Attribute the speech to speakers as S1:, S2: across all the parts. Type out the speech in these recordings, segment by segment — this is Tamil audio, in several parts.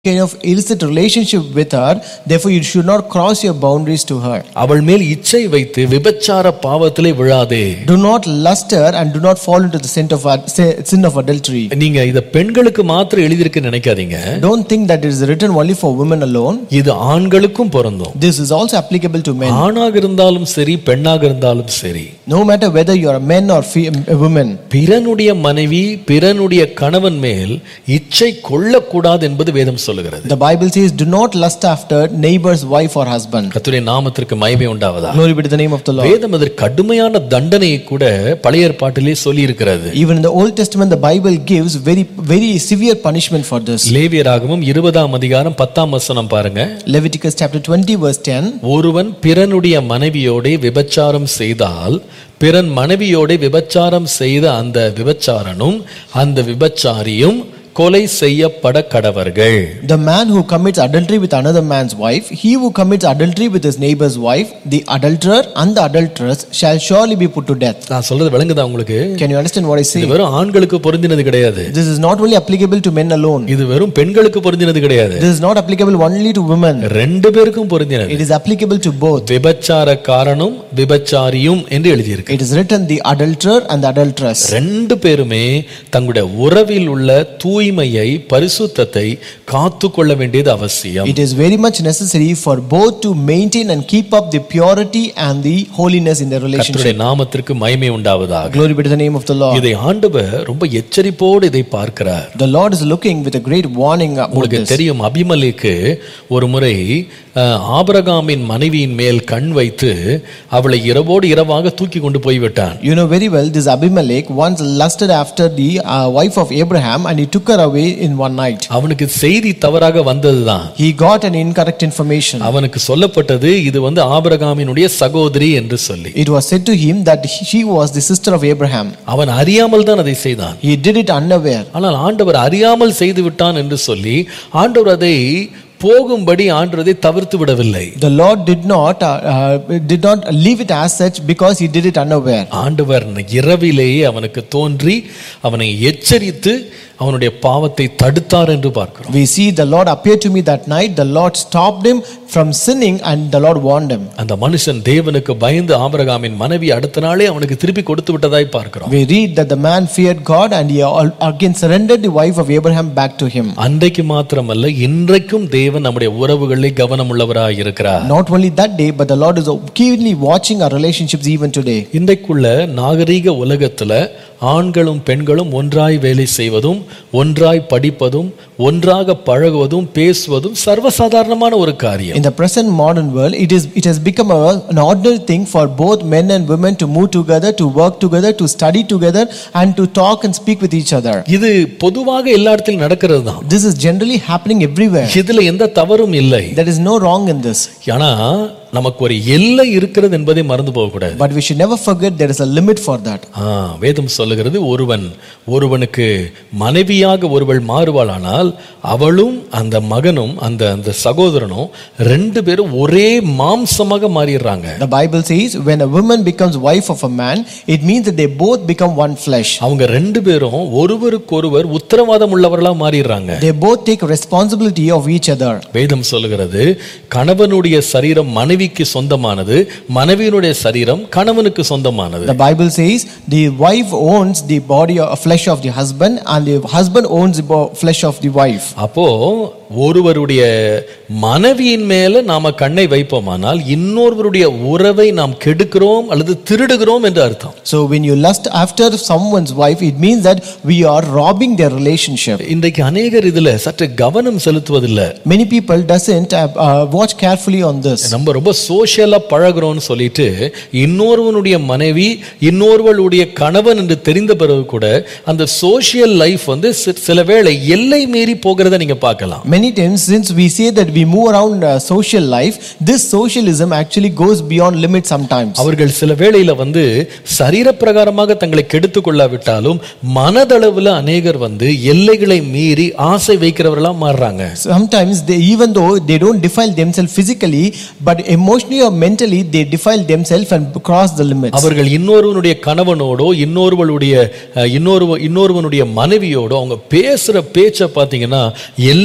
S1: kind of illicit relationship with her, therefore you should not cross your boundaries to her.
S2: அவள் மேல் இச்சை வைத்து விபச்சார பாவத்திலே விழாதே
S1: Do not lust her and do not fall into the sin of, ad- sin of adultery.
S2: நீங்க இத பெண்களுக்கு மாத்திரம் எழுதியிருக்கு நினைக்காதீங்க
S1: Don't think that it is written only for women alone.
S2: இது ஆண்களுக்கும் பொருந்தும்
S1: This is also applicable to men.
S2: ஆணாக இருந்தாலும் சரி பெண்ணாக இருந்தாலும் சரி
S1: No matter whether you are a man or fe- a woman.
S2: பிறனுடைய மனைவி பிறனுடைய கணவன் மேல் இச்சை கொள்ளக்கூடாது என்பது வேதம் சொல்லுகிறது
S1: The Bible says, Do not lust after neighbor's wife or husband.
S2: கர்த்தருடைய நாமத்திற்கு மகிமை உண்டாவதா
S1: Glory be to the name of the Lord.
S2: வேதம் அதற்கு கடுமையான தண்டனையை கூட பழைய ஏற்பாட்டிலே சொல்லி இருக்கிறது
S1: Even in the Old Testament, the Bible gives very, very severe punishment for this.
S2: லேவியராகவும் இருபதாம் அதிகாரம் பத்தாம் வசனம் பாருங்க
S1: Leviticus chapter 20, verse 10.
S2: ஒருவன் பிறனுடைய மனைவியோட விபச்சாரம் செய்தால் பிறன் மனைவியோட விபச்சாரம் செய்த அந்த விபச்சாரனும் அந்த விபச்சாரியும் கொலை செய்யப்பட கடவர்கள்
S1: The man who commits adultery with another man's wife, he who commits adultery with his neighbor's wife, the adulterer and the adulteress shall surely be put to death.
S2: நான் சொல்றது விளங்குதா உங்களுக்கு
S1: Can you understand what I
S2: இது
S1: say?
S2: வெறும் ஆண்களுக்கு பொருந்தினது கிடையாது
S1: This is not only applicable to men alone.
S2: இது வெறும் பெண்களுக்கு பொருந்தினது கிடையாது
S1: This is not applicable only to women.
S2: ரெண்டு பேருக்கும் பொருந்தினது
S1: It is applicable to both.
S2: விபச்சார காரணம் விபச்சாரியும் என்று எழுதியிருக்கு
S1: It is written the adulterer and the adulteress.
S2: ரெண்டு பேருமே தங்களுடைய உறவில் உள்ள தூய்மையை பரிசுத்தத்தை காத்து கொள்ள வேண்டியது அவசியம்
S1: It is very much necessary for both to maintain and keep up the purity and the holiness in their relationship.
S2: கர்த்தருடைய நாமத்திற்கு மகிமை உண்டாவதாக
S1: Glory be to the name of the Lord.
S2: இதை ஆண்டவர் ரொம்ப எச்சரிப்போடு இதை பார்க்கிறார்
S1: The Lord is looking with a great warning about
S2: உங்களுக்கு
S1: this.
S2: தெரியும் அபிமலேக்கு ஒரு முறை அஹ், ஆபிரகாமின் மனைவியின் மேல் கண் வைத்து அவளை இரவோடு இரவாக தூக்கி கொண்டு போய்விட்டான்
S1: You know very well, this Abimelech once lusted after the uh, wife of Abraham and he took her away in one night.
S2: அவனுக்கு செய்தி தவறாக வந்ததுதான்
S1: He got an incorrect information.
S2: அவனுக்கு சொல்லப்பட்டது இது வந்து ஆபிரகாமினுடைய சகோதரி என்று சொல்லி
S1: It was said to him that she was the sister of Abraham.
S2: அவன் அறியாமல் தான் அதை செய்தான்
S1: He did it unaware.
S2: ஆனால் ஆண்டவர் அறியாமல் செய்து விட்டான் என்று சொல்லி ஆண்டவர் அதை போகும்படி ஆண்டவரை தவிர்த்து விடவில்லை
S1: The Lord did not uh, uh, did not leave it as such because he did it unaware.
S2: ஆண்டவர் இரவிலேயே அவனுக்கு தோன்றி அவனை எச்சரித்து அவனுடைய பாவத்தை தடுத்தார் என்று பார்க்கிறோம்
S1: We see the Lord appeared to me that night. The Lord stopped him from sinning and the Lord warned him.
S2: அந்த மனுஷன் தேவனுக்கு பயந்து ஆபிரகாமின் மனைவி அடுத்த நாளே அவனுக்கு திருப்பி கொடுத்து விட்டதாய் பார்க்கிறோம்
S1: We read that the man feared God and he al- again surrendered the wife of Abraham back to him.
S2: அன்றைக்கு மாத்திரமல்ல இன்றைக்கும் தேவன் நம்முடைய உறவுகளில் கவனம் உள்ளவராய் இருக்கிறார்
S1: Not only that day, but the Lord is keenly watching our relationships even today.
S2: இன்றைக்குள்ள நாகரீக உலகத்துல ஆண்களும் பெண்களும் ஒன்றாய் வேலை செய்வதும் ஒன்றாய் படிப்பதும் ஒன்றாக பழகுவதும் பேசுவதும் சர்வசாதாரணமான ஒரு காரியம்
S1: In the present modern world, it is it has become a, an ordinary thing for both men and women to move together, to work together, to study together, and to talk and speak with each other.
S2: இது பொதுவாக எல்லா இடத்திலும் நடக்கிறது தான்
S1: This is generally happening everywhere.
S2: இதுல எந்த தவறும் இல்லை
S1: There is no wrong in this.
S2: ஆனா நமக்கு ஒரு எல்லை இருக்கிறது என்பதை மறந்து போகக்கூடாது
S1: But we should never forget there is a limit for that.
S2: ஆ, வேதம் சொல்லுகிறது ஒருவன் ஒருவனுக்கு மனைவியாக ஒருவள் மாறுவாளானால் அவளும் அந்த மகனும் அந்த அந்த சகோதரனும் ரெண்டு பேரும் ஒரே மாம்சமாக மாறிடுறாங்க
S1: The Bible says when a woman becomes wife of a man, it means that they both become one flesh.
S2: அவங்க ரெண்டு பேரும் ஒருவருக்கொருவர் உத்தரவாதம் உள்ளவர்களா மாறிடுறாங்க
S1: They both take responsibility of each other.
S2: வேதம் சொல்லுகிறது கணவனுடைய சரீரம் மனைவிக்கு சொந்தமானது மனைவியினுடைய சரீரம் கணவனுக்கு சொந்தமானது
S1: The Bible says the wife owns the body or flesh of the husband, and the husband owns the bo- flesh of the wife.
S2: அப்போ ஒருவருடைய மனைவியின் மேல நாம கண்ணை வைப்போமானால் இன்னொருவருடைய உறவை நாம் கெடுக்கிறோம் அல்லது திருடுகிறோம் என்று அர்த்தம்
S1: So when you lust after someone's wife, it means that we are robbing their relationship.
S2: இன்றைக்கு அநேகர் இதுல சற்று கவனம் செலுத்துவதில்லை
S1: Many people doesn't uh, uh, watch carefully on this.
S2: நம்ம ரொம்ப சோஷியலா பழகுறோம்னு சொல்லிட்டு இன்னொருவனுடைய மனைவி இன்னொருவளுடைய கணவன் என்று தெரிந்த பிறகு கூட அந்த சோஷியல் லைஃப் வந்து சி- சில வேளை எல்லை மீறி போகிறத நீங்க பார்க்கலாம்
S1: Many times, since we say that we move around uh, social life, this socialism actually goes beyond limits sometimes.
S2: அவர்கள் சில வேளையில வந்து சரீரப்பிரகாரமாக தங்களை கெடுத்துக் கொள்ளாவிட்டாலும் மனதளவுல அநேகர் வந்து எல்லைகளை மீறி ஆசை வைக்கிறவர்களா மாறுறாங்க
S1: Sometimes, they, even though they don't defile themselves physically, but emotionally or mentally, they defile themselves and cross the limits.
S2: அவர்கள் இன்னொருவனுடைய கணவனோடோ இன்னொருவளுடைய அஹ், இன்னொரு இன்னொருவனுடைய மனைவியோடோ அவங்க பேசுற பேச்சை பார்த்தீங்கன்னா எல்லை மீறி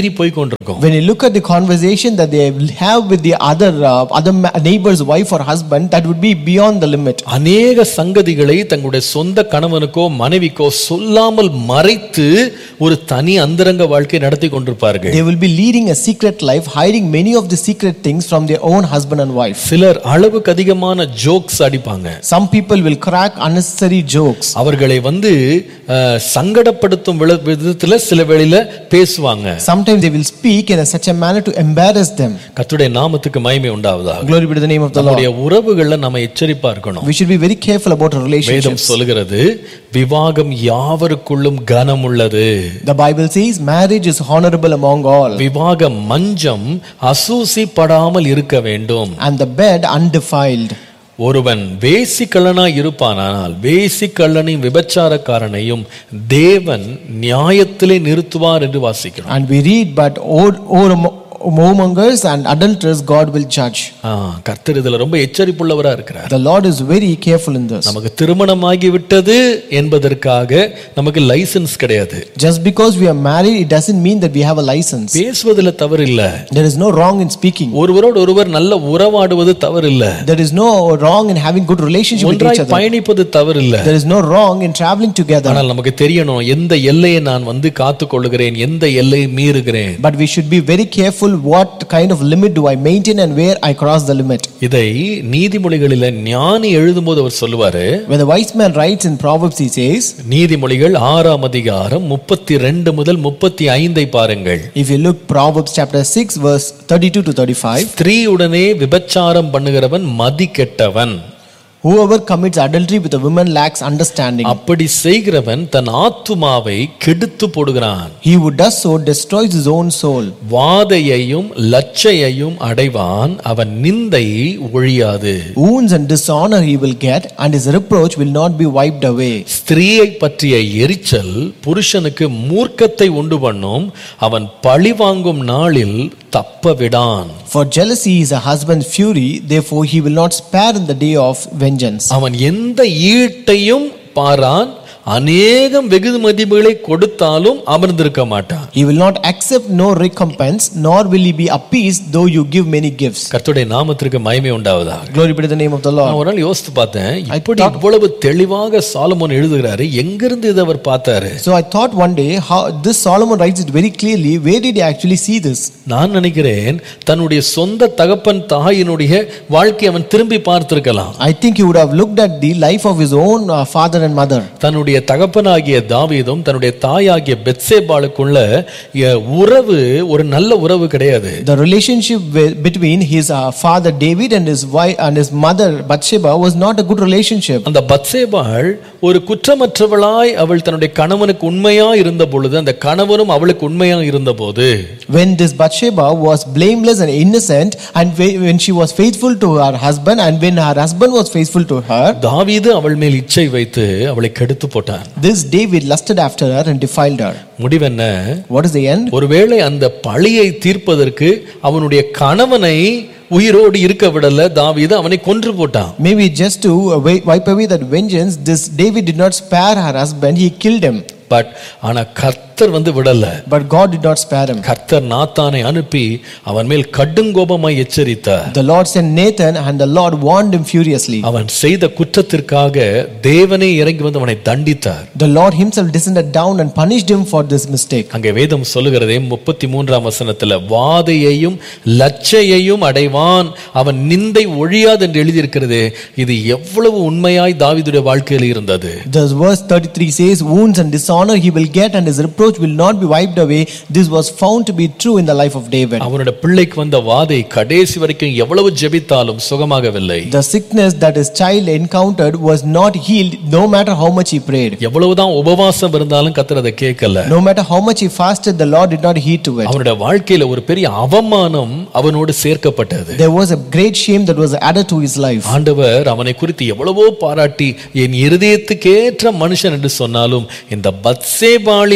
S2: மீறி போய் கொண்டிருக்கோம்
S1: When you look at the conversation that they have with the other uh, other ma- neighbor's wife or husband, that would be beyond the limit.
S2: அநேக சங்கதிகளை தங்களுடைய சொந்த கணவனுக்கோ மனைவிக்கோ சொல்லாமல் மறைத்து ஒரு தனி அந்தரங்க வாழ்க்கை நடத்தி கொண்டிருப்பார்கள்
S1: They will be leading a secret life, hiding many of the secret things from their own husband and wife.
S2: சிலர் அளவுக்கு அதிகமான ஜோக்ஸ் அடிப்பாங்க
S1: Some people will crack unnecessary jokes.
S2: அவர்களை வந்து அஹ், சங்கடப்படுத்தும் வில- விதத்துல சில வேளையில பேசுவாங்க
S1: Sometimes they will speak in a such a manner to embarrass them.
S2: கர்த்தருடைய நாமத்துக்கு மகிமை உண்டாவதா
S1: Glory be to the name of the Lord.
S2: நம்முடைய உறவுகள்ல நம்ம எச்சரிப்பா இருக்கணும்
S1: We should be very careful about our
S2: வேதம்
S1: relationships.
S2: சொல்லுகிறது விவாகம் யாவருக்குள்ளும் கனம் உள்ளது
S1: The Bible says marriage is honorable among all,
S2: விவாக மஞ்சம் அசூசிப்படாமல் இருக்க வேண்டும்
S1: and the bed undefiled.
S2: ஒருவன் வேசிக்கள்ளனாய் இருப்பானால் வேசிக்கள்ளனையும் விபச்சாரக்காரனையும் தேவன் நியாயத்திலே நிறுத்துவார் என்று வாசிக்கிறோம்
S1: And we read, but or- or- whoremongers and adulterers God will judge.
S2: ஆ, கர்த்தர் இதுல ரொம்ப எச்சரிப்புள்ளவரா இருக்கிறார்
S1: The Lord is very careful in this.
S2: நமக்கு திருமணமாகி விட்டது என்பதற்காக நமக்கு லைசென்ஸ் கிடையாது
S1: Just because we are married, it doesn't mean that we have a license.
S2: பேசுவதில் தவறில்ல
S1: There is no wrong in speaking.
S2: ஒருவரோடு ஒருவர் நல்ல உறவாடுவது தவறில்ல
S1: There is no wrong in having good relationship with each
S2: ஒன்றாய்
S1: other.
S2: பயணிப்பது தவறில்ல
S1: There is no wrong in traveling together.
S2: ஆனால் நமக்கு தெரியணும் எந்த எல்லையை நான் வந்து காத்துக் கொள்ளுகிறேன் எந்த எல்லையை மீறுகிறேன்
S1: But we should be very careful what kind of limit do I maintain and where I cross the limit.
S2: இதை நீதிமொழிகளில ஞானி எழுதும்போது அவர் சொல்லுவாரு
S1: When the wise man writes in Proverbs, he says,
S2: நீதிமொழிகள் ஆறாம் அதிகாரம் முப்பத்தி ரெண்டு முதல் முப்பத்தி ஐந்தை பாருங்கள்
S1: if you look Proverbs chapter 6, verse 32 to 35,
S2: ஸ்திரீயுடனே விபச்சாரம் பண்ணுகிறவன் மதி கெட்டவன்
S1: whoever commits adultery with a woman lacks understanding.
S2: அப்படி செய்கிறவன் தன் ஆத்துமாவை கெடுத்து போடுகிறான்
S1: He who does so destroys his own soul.
S2: வாதையையும் லச்சையையும் அடைவான் அவன் நிந்தை ஒழியாது
S1: Wounds and dishonor he will get, and his reproach will not be wiped away.
S2: ஸ்திரீயை பற்றிய எரிச்சல் புருஷனுக்கு மூர்க்கத்தை உண்டு பண்ணும் அவன் பழி வாங்கும் நாளில் தப்ப விடான்
S1: For jealousy is a husband's fury, therefore he will not spare in the day of vengeance.
S2: அவன் எந்த ஈட்டையும் பாரான் அநேகம் வெகு மதிப்புகளை கொடுத்தாலும் அமர்ந்திருக்க மாட்டான்
S1: He will not accept no recompense, nor will he be appeased though you give many gifts.
S2: கர்த்தருடைய நாமத்திற்கு மகிமை உண்டாவதா
S1: Glory be to the name of the
S2: நான்
S1: Lord.
S2: ஒரு நாள் யோசித்து பார்த்தேன் இப்படி இவ்வளவு தெளிவாக சாலமோன் எழுதுகிறாரு எங்கிருந்து இதை அவர் பார்த்தாரு
S1: So I thought one day, how this Solomon writes it very clearly. Where did he actually see this?
S2: நான் நினைக்கிறேன் தன்னுடைய சொந்த தகப்பன் தாயினுடைய வாழ்க்கையை அவன் திரும்பி பார்த்திருக்கலாம்
S1: I think he would have looked at the life of his own uh, father and mother.
S2: தன்னுடைய தகப்பனாகிய தாவீதும் தன்னுடைய தாயாகிய பெத்சேபாளுக்குள்ள எ, உறவு ஒரு நல்ல உறவு கிடையாது
S1: The relationship with, between his uh, father David and his wife and his mother Bathsheba was not a good relationship.
S2: அந்த பத்சேபாள் ஒரு குற்றமற்றவளாய் அவள் தன்னுடைய கணவனுக்கு உண்மையா இருந்த பொழுது அந்த கணவனும் அவளுக்கு உண்மையா இருந்தபோது
S1: When this Bathsheba was blameless and innocent, and whe- when she was faithful to her husband, and when her husband was faithful to her,
S2: தாவீது அவள் மேல் இச்சை வைத்து அவளை கெடுத்து போட்டான்
S1: this David lusted after her and defiled her.
S2: முடிவென்ன
S1: What is the end?
S2: ஒருவேளை அந்த பழியை தீர்ப்பதற்கு அவனுடைய கணவனை உயிரோடு இருக்க விடல தாவீது அவனை கொன்று போட்டான்
S1: Maybe just to uh, wi- wipe away that vengeance, this David did not spare her husband, he killed him.
S2: But ஆனா கர்த்தர் வந்து விடல
S1: But God did not spare him.
S2: கர்த்தர் நாத்தானை அனுப்பி அவன் மேல் கடுங்கோபமாய் எச்சரித்தார்
S1: The Lord sent Nathan, and the Lord warned him furiously.
S2: அவன் செய்த குற்றத்திற்காக தேவனே இறங்கி வந்து அவனை தண்டித்தார்
S1: The Lord himself descended down and punished him for this mistake.
S2: அங்கே வேதம் சொல்லுகிறதே முப்பத்தி மூன்றாம் வசனத்துல வாதையையும் லச்சையையும் அடைவான் அவன் நிந்தை ஒழியாது என்று எழுதியிருக்கிறது இது எவ்வளவு உண்மையாய் தாவீதுடைய வாழ்க்கையில் இருந்தது
S1: Thus, verse 33 says, Wounds and dishonor he will get, and his reproach will not be wiped away. This was found to be true in the life of David.
S2: அவனுடைய பிள்ளைக்கு வந்த வாதை கடைசி வரைக்கும் எவ்வளவு ஜெபித்தாலும் சுகமாகவில்லை
S1: The sickness that his child encountered was not healed no matter how much he prayed.
S2: எவ்வளவுதான் உபவாசம் இருந்தாலும் கத்தர் அதை கேட்கல
S1: No matter how much he fasted, the Lord did not heed to it.
S2: அவனுடைய வாழ்க்கையில ஒரு பெரிய அவமானம் அவனோடு சேர்க்கப்பட்டது
S1: There was a great shame that was added to his life.
S2: ஆண்டவர் அவனை குறித்து எவ்வளவோ பாராட்டி என் இருதயத்துக்கேற்ற மனுஷன் என்று சொன்னாலும் இந்த பத்சேபாளினுடைய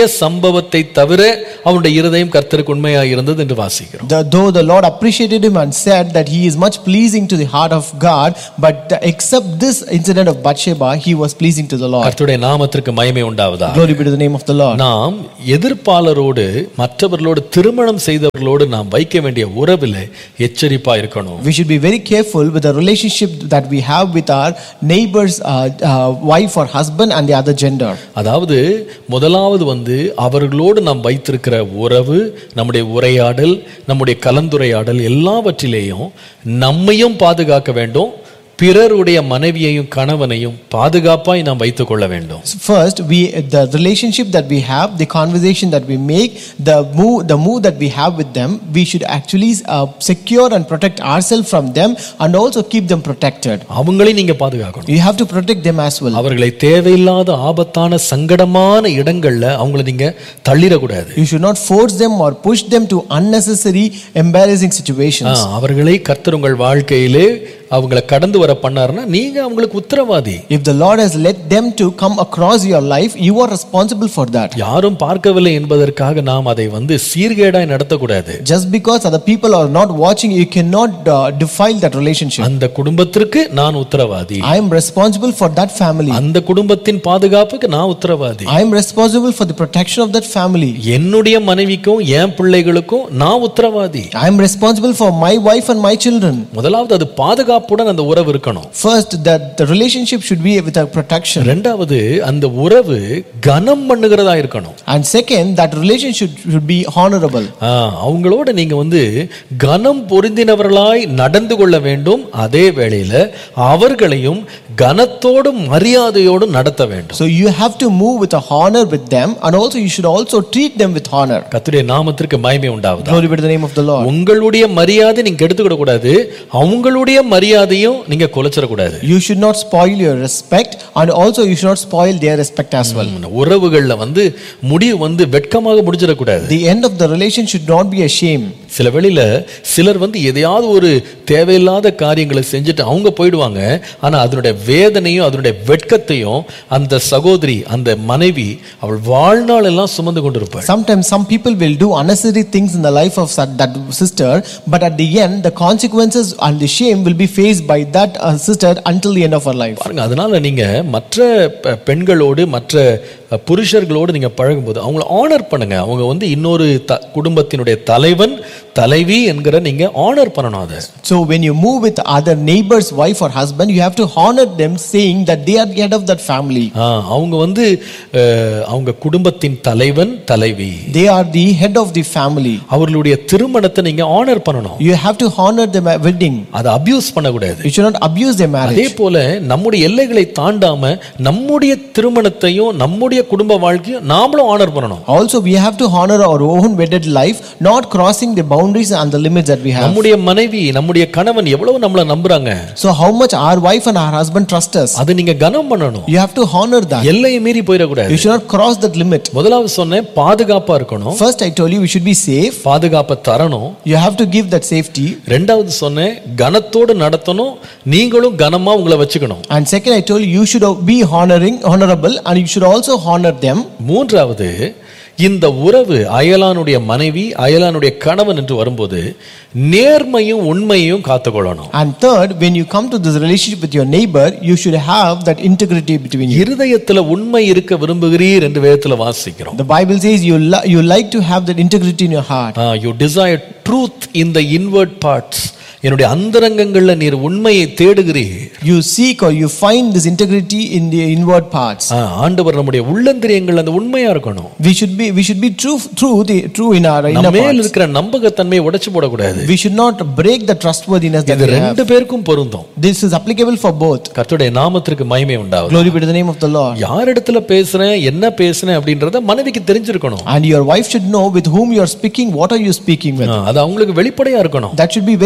S2: சம்பவத்தை தவிர அவனுடைய இருதயம் கர்த்தருக்கு உண்மையா இருந்தது என்று வாசிக்கிறோம்
S1: The, though the Lord appreciated him and said that he is much pleasing to the heart of God, but the- except this incident of Bathsheba, he was pleasing to the Lord.
S2: கர்த்தருடைய நாமத்திற்கு மகிமை உண்டாவதா
S1: Glory be to the name of the Lord.
S2: நாம் எதிர்ப்பாளரோடு மற்றவர்களோடு திருமணம் செய்தவர்களோடு நாம் வைக்க வேண்டிய உறவில் எச்சரிப்பா இருக்கணும்
S1: We should be very careful with the relationship that we have with our neighbor's uh, uh, wife or husband and the other gender.
S2: அதாவது முதலாவது வந்து அவர்களோடு நாம் வைத்திருக்கிற உறவு நம்முடைய உரையாடல் நம்முடைய கலந்துரையாடல் எல்லாவற்றிலேயும் நம்மையும் பாதுகாக்க வேண்டும் பிறருடைய மனைவியையும் கணவனையும் பாதுகாப்பாய் நாம் வைத்துக் கொள்ள வேண்டும்
S1: So First, we the relationship that we have, the conversation that we make, the move, the move that we have with them, we should actually uh, secure and protect ourselves from them, and also keep them protected.
S2: அவங்களையும் நீங்க பாதுகாக்கணும்
S1: You have to protect them as well.
S2: அவர்களை தேவையில்லாத ஆபத்தான சங்கடமான இடங்கள்ல அவங்கள நீங்க தள்ளிடக்கூடாது
S1: You should not force them or push them to unnecessary, embarrassing
S2: ah,
S1: situations.
S2: அவர்களை கர்த்தர் உங்கள் வாழ்க்கையிலே அவங்கள கடந்து வர பண்ணாருன்னா நீங்க அவங்களுக்கு உத்தரவாதி
S1: If the Lord has let them to come across your life, you are responsible for that.
S2: யாரும் பார்க்கவில்லை என்பதற்காக நாம் அதை வந்து சீர்கேடாய் நடத்தக்கூடாது
S1: Just because other people are not watching, you cannot uh, defile that relationship.
S2: அந்த குடும்பத்திற்கு நான் உத்தரவாதி
S1: I am responsible for that family.
S2: அந்த குடும்பத்தின் பாதுகாப்புக்கு நான் உத்தரவாதி
S1: I am responsible for the protection of that family.
S2: என்னுடைய மனைவிக்கும் என் பிள்ளைகளுக்கும் நான் உத்தரவாதி
S1: I am responsible for my wife and my children.
S2: முதலாவது அது பாதுகாப்புடன் அந்த உறவு இருக்கணும்
S1: First, that the relationship should be with a protection.
S2: ரெண்டாவது அந்த உறவு கனம் பண்ணுகிறதா இருக்கணும்
S1: And second, that relationship should, should be honorable.
S2: ஆ, அவங்களோட நீங்க வந்து கனம் பொருந்தினவர்களாய் நடந்து கொள்ள வேண்டும் அதே வேளையில அவர்களையும் கனத்தோடும் மரியாதையோடும் நடத்த வேண்டும்
S1: So you have to move with a honor with them, and also you should also treat them with honor.
S2: கர்த்தருடைய நாமத்திற்கு மகிமை உண்டாவதா
S1: Glory be to the name of the Lord.
S2: உங்களுடைய மரியாதை நீங்க எடுத்துக்கிட கூடாது அவங்களுடைய மரியாதையும் நீங்க குலைச்சிடக்கூடாது
S1: You should not spoil your respect, and also you should not spoil their respect as well.
S2: உறவுகள்ல வந்து முடிவு வந்து வெட்கமாக முடிஞ்சிடக்கூடாது
S1: The end of the relation should not be a shame.
S2: சில வேளையில சிலர் வந்து எதையாவது ஒரு தேவையில்லாத காரியங்களை செஞ்சுட்டு அவங்க போயிடுவாங்க ஆனா அதனுடைய வேதனையும் அதனுடைய வெட்கத்தையும் அந்த சகோதரி அந்த மனைவி அவள் வாழ்நாள் எல்லாம் சுமந்து கொண்டிருப்பாள்
S1: Sometimes some people will do unnecessary things in the life of that that sister, but at the end, the consequences and the shame will be faced by that uh, sister until the end of her life.
S2: பாருங்க அதனால நீங்க மற்ற பெ- பெண்களோடு மற்ற அஹ், புருஷர்களோடு நீங்க பழகும்போது அவங்கள ஆனர் பண்ணுங்க அவங்க வந்து இன்னொரு த- குடும்பத்தினுடைய தலைவன் தலைவி என்கிற நீங்க ஆனர் பண்ணணும் அதை
S1: So when you move with other neighbor's wife or husband, you have to honor them, saying that they are the head of that family.
S2: ஆ, அவங்க வந்து அஹ், அவங்க குடும்பத்தின் தலைவன் தலைவி
S1: They are the head of the family.
S2: அவர்களுடைய திருமணத்தை நீங்க ஆனர் பண்ணணும்
S1: You have to honor their ma- wedding.
S2: அதை அபியூஸ் பண்ணக்கூடாது
S1: You should not abuse their
S2: அதே
S1: marriage.
S2: போல நம்முடைய எல்லைகளை தாண்டாம நம்முடைய திருமணத்தையும் நம்முடைய குடும்ப வாழ்க்கையும் நாமளும் ஆனர் பண்ணணும்
S1: Also, we have to honor our own wedded life, not crossing the boundaries and the limits that we have.
S2: நம்முடைய மனைவி நம்முடைய கணவன் எவ்வளவு நம்மள நம்புறாங்க
S1: So, how much our wife and our husband trust us?
S2: அதை நீங்க கனம் பண்ணணும்
S1: You have to honor that.
S2: எல்லையை மீறி போயிடக்கூடாது
S1: You should not cross that limit.
S2: முதலாவது சொன்னேன் பாதுகாப்பா இருக்கணும்
S1: First, I told you we should be safe.
S2: பாதுகாப்பை தரணும்
S1: You have to give that safety.
S2: ரெண்டாவது சொன்னேன் கனத்தோடு நடத்தணும் நீங்களும் கனமா உங்களை வச்சுக்கணும்
S1: And second, I told you you should be honoring, honorable, and you should also honor them.
S2: மூன்றாவது இந்த உறவு அயலானுடைய மனைவி அயலானுடைய கணவன் என்று வரும்போது நேர்மையும் உண்மையும் காத்துக்கொள்ளணும்
S1: And third, when you come to this relationship with your neighbor, you should have that integrity between you.
S2: இருதயத்துல உண்மை இருக்க விரும்புகிறீர் என்று வேதத்துல வாசிக்கிறோம்
S1: The Bible says you, li- you like to have that integrity in your heart.
S2: You desire truth in the inward parts என்னுடைய அந்தரங்கங்கள்ல நீர் உண்மையை தேடுகிறீர்
S1: You seek or you find this integrity in the inward parts.
S2: ஆ, ஆண்டவர் நம்முடைய உள்ளந்திரியங்கள் அந்த உண்மையா இருக்கணும்
S1: We should be we should be true true the, true in our inner
S2: நம்ம மேல்
S1: parts.
S2: இருக்கிற நம்பகத்தன்மையை உடைச்சு போடக்கூடாது
S1: We should not break the trustworthiness that
S2: இது
S1: we have.
S2: ரெண்டு பேருக்கும் பொருந்தும்
S1: This is applicable for both.
S2: கர்த்தருடைய நாமத்திற்கு மகிமை உண்டாகும்
S1: Glory be to the name of the Lord.
S2: யாரிடத்துல பேசுறேன் என்ன பேசுறேன் அப்படின்றத மனைவிக்கு தெரிஞ்சிருக்கணும்
S1: And your wife should know with whom you are speaking, what are you speaking with.
S2: ஆ, அது அவங்களுக்கு வெளிப்படையா இருக்கணும்
S1: That should be very open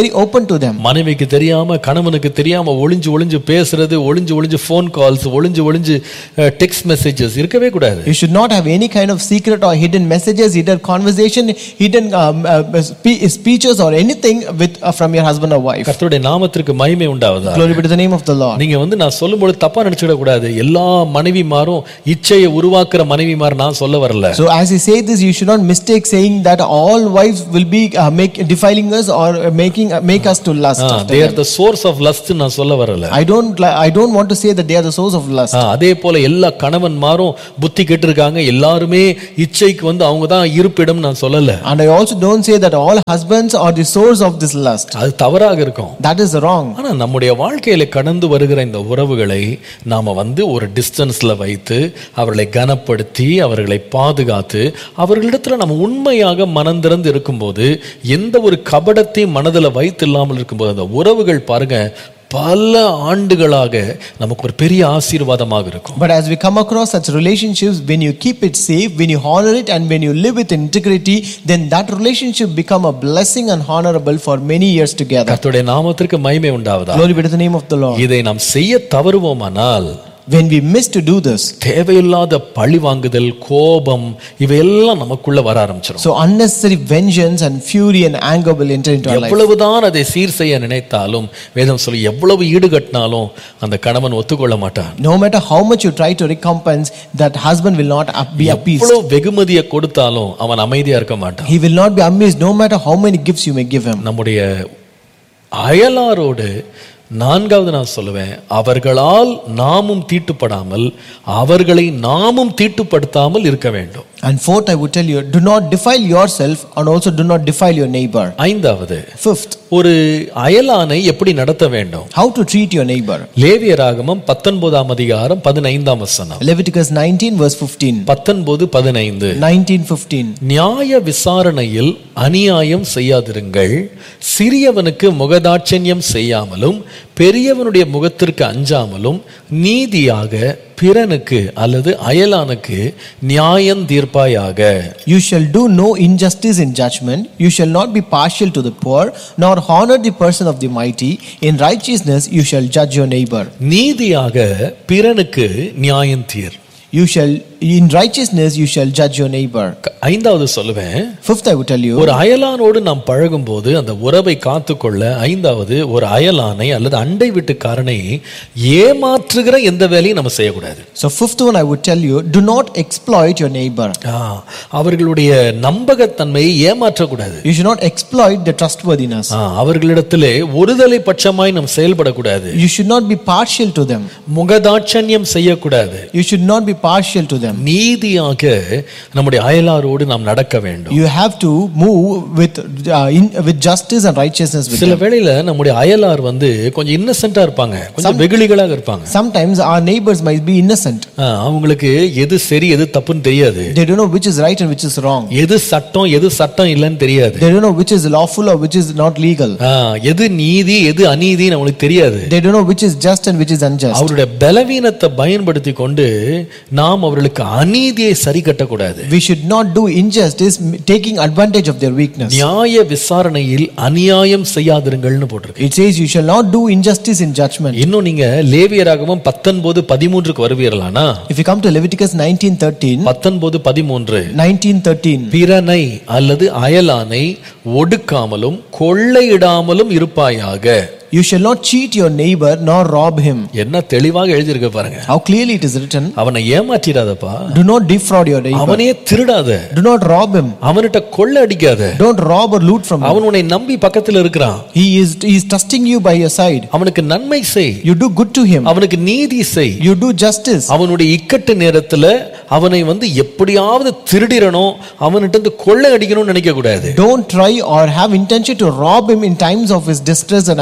S1: to them.
S2: மனைவிக்கு தெரியாம கணவனுக்கு தெரியாம ஒளிஞ்சு ஒளிஞ்சு பேசுறது ஒளிஞ்சு ஒளிஞ்சு ஃபோன் கால்ஸ் ஒளிஞ்சு ஒளிஞ்சு டெக்ஸ்ட் மெசேஜஸ் இருக்கவே கூடாது
S1: You should not have any kind of secret or hidden messages, hidden conversation, hidden um, uh, spe- speeches or anything with uh, from your husband or wife.
S2: கர்த்தருடைய நாமத்திற்கு மகிமை உண்டாவதா
S1: Glory be to the name of the Lord.
S2: நீங்க வந்து நான் சொல்லும்போது தப்பா நினைச்சிட கூடாது எல்லா மனைவிமாரும் இச்சையை உருவாக்குற மனைவிமார் நான் சொல்ல வரல
S1: So as I say this, you should not mistake saying that all wives will be uh, make defiling us or uh, making uh, make us to lust. after
S2: they
S1: them.
S2: Are the source of lust நான் சொல்ல வரல
S1: I don't li- I don't want to say that they are the source of lust.
S2: ஆ, அதே போல எல்லா கணவன்மாரும் புத்தி கெட்டு இருக்காங்க எல்லாருமே இச்சைக்கு வந்து அவங்க தான் இருப்பிடம் நான் சொல்லல
S1: And I also don't say that all husbands are the source of this lust.
S2: அது தவறாக இருக்கும்
S1: That is wrong.
S2: ஆனா நம்முடைய வாழ்க்கையில கடந்து வருகிற இந்த உறவுகளை நாம வந்து ஒரு டிஸ்டன்ஸ்ல வைத்து அவர்களை கனப்படுத்தி அவர்களை பாதுகாத்து அவர்களிடத்துல நம்ம உண்மையாக மனம் திறந்து இருக்கும்போது எந்த ஒரு கபடத்தையும் மனதுல வைத்து இல்லாமல் இருக்கும்போது அந்த உறவுகள் பாருங்க பல ஆண்டுகளாக நமக்கு ஒரு பெரிய ஆசீர்வாதமாக இருக்கும்
S1: But as we come across such relationships, when you keep it safe, when you honor it, and when you live with integrity, then that relationship become a blessing and honorable for many years together.
S2: கர்த்தருடைய நாமத்திற்கு மகிமை உண்டாவதா
S1: Glory be to the name of the Lord.
S2: இதை நாம் செய்ய தவறுவோமானால்
S1: When we miss to do this,
S2: தேவையில்லாத பழி வாங்குதல் கோபம் இவையெல்லாம் நமக்குள்ள வர ஆரம்பிச்சிடும்
S1: so unnecessary vengeance and fury and anger will enter into our life.
S2: எவ்வளவுதான் அதை சீர் செய்ய நினைத்தாலும் வேதம் சொல்லி எவ்வளவு ஈடுகட்டினாலும் அந்த கணவன் ஒத்துக்கொள்ள மாட்டான்
S1: No matter how much you try to recompense, that husband will not up- be appeased.
S2: எவ்வளவு வெகுமதியை கொடுத்தாலும் அவன் அமைதியா இருக்க மாட்டான்
S1: He will not be amazed no matter how many gifts you may give him.
S2: நம்முடைய அயலாரோடு நான்காவது நான் சொல்லுவேன் அவர்களால் நாமும் தீட்டுப்படாமல் அவர்களை நாமும் தீட்டுப்படுத்தாமல் இருக்க வேண்டும்
S1: And fourth, I would tell you, do not defile yourself and also do not defile your neighbor.
S2: ஐந்தாவது
S1: Fifth,
S2: ஒரு அயலானை எப்படி நடத்த வேண்டும்
S1: how to treat your neighbor.
S2: லேவியராகமம் பத்தொன்பதாம் அதிகாரம் பதினைந்தாம் வசனம்
S1: Leviticus 19, verse 15.
S2: பத்தொன்பது பதினைந்து
S1: 19, 15.
S2: நியாய விசாரணையில் அநியாயம் செய்யாதிருங்கள் சிறியவனுக்கு முகதாட்சண்யம் செய்யாமலும் பெரியவனுடைய முகத்திற்கு அஞ்சாமலும் நீதியாக பிறனுக்கு அல்லது அயலானுக்கு நியாயம் தீர்ப்பாயாக
S1: You shall do no injustice in judgment. You shall not be partial to the poor, nor honor the person of the mighty. In righteousness you shall judge your neighbor.
S2: நீதியாக பிறனுக்கு நியாயம் தீர்
S1: You shall, in righteousness you shall judge your neighbor.
S2: க- ஐந்தாவது சொல்லுவேன்
S1: Fifth, I would tell you,
S2: ஒரு அயலானோடு நாம் பழகும்போது அந்த உறவை காத்துக்கொள்ள ஐந்தாவது ஒரு அயலானை அல்லது அண்டை வீட்டுக்காரனை ஏமாற்றுகிற எந்த வேலையும் நம்ம செய்யக்கூடாது
S1: so fifth one, I would tell you, do not exploit your neighbor.
S2: ஆ, அவர்களுடைய நம்பகத்தன்மையை ஏமாற்றக்கூடாது
S1: You should not exploit the trustworthiness.
S2: ஆ, அவர்களிடத்திலே ஒருதலை பட்சமாய் நாம் செயல்படக்கூடாது
S1: You should not be partial to them.
S2: முகதாட்சண்யம் செய்யக்கூடாது
S1: You should not be partial to them.
S2: நீதியாக நம்முடைய அயலாரோடு நாம் நடக்க வேண்டும்
S1: You have to move with, uh, in, with justice and righteousness with
S2: சில
S1: them.
S2: வேளையில நம்முடைய அயலார் வந்து கொஞ்சம் இன்னசென்ட்டா இருப்பாங்க கொஞ்சம் வெகுளிகளாக இருப்பாங்க
S1: Sometimes our neighbors might be innocent.
S2: ஆ, அவங்களுக்கு எது சரி எது தப்புன்னு தெரியாது
S1: They don't know which is right and which is wrong.
S2: எது சட்டம் எது சட்டம் இல்லைன்னு தெரியாது
S1: They don't know which is lawful or which is not legal.
S2: ஆ, எது நீதி எது அநீதின்னு அவங்களுக்கு தெரியாது
S1: They don't know which is just and which is unjust.
S2: அவருடைய பலவீனத்தை பயன்படுத்தி கொண்டு நாம் அவர்களுக்கு அநீதியை சரி கட்டக்கூடாது
S1: We should not do injustice m- taking advantage of their weakness.
S2: நியாய விசாரணையில் அநியாயம் செய்யாதிருங்கள்னு போட்டிருக்கு
S1: It says you shall not do injustice in judgment.
S2: இன்னும் நீங்க லேவியராகவும் பத்தொன்பது பதிமூன்றுக்கு வருவீர்களானா
S1: If you come to Leviticus 19:13,
S2: பத்தொன்பது பதிமூன்று
S1: 19:13,
S2: பிறனை அல்லது அயலானை ஒடுக்காமலும் கொள்ளையிடாமலும் இருப்பாயாக
S1: you shall not cheat your neighbor nor rob him.
S2: என்ன தெளிவாக எழுதியிருக்க பாருங்க
S1: How clearly it is written,
S2: அவனை ஏமாற்றிடாதப்பா
S1: do not defraud your neighbor.
S2: அவனே திருடாத
S1: Do not rob him.
S2: அவன்கிட்ட கொள்ளை அடிக்காத
S1: Don't rob or loot from him.
S2: அவன் உன்னை நம்பி பக்கத்துல இருக்கிறான்
S1: He is he is trusting you by your side.
S2: அவனுக்கு நன்மை செய்
S1: You do good to him.
S2: அவனுக்கு நீதி செய்
S1: You do justice.
S2: அவனுடைய இக்கட்டு நேரத்துல அவனை வந்து எப்படியாவது திருடிறணும் அவன்கிட்ட இருந்து கொள்ளை அடிக்கணும்னு நினைக்க கூடாது
S1: Don't try or have intention to rob him in times of his distress and affliction.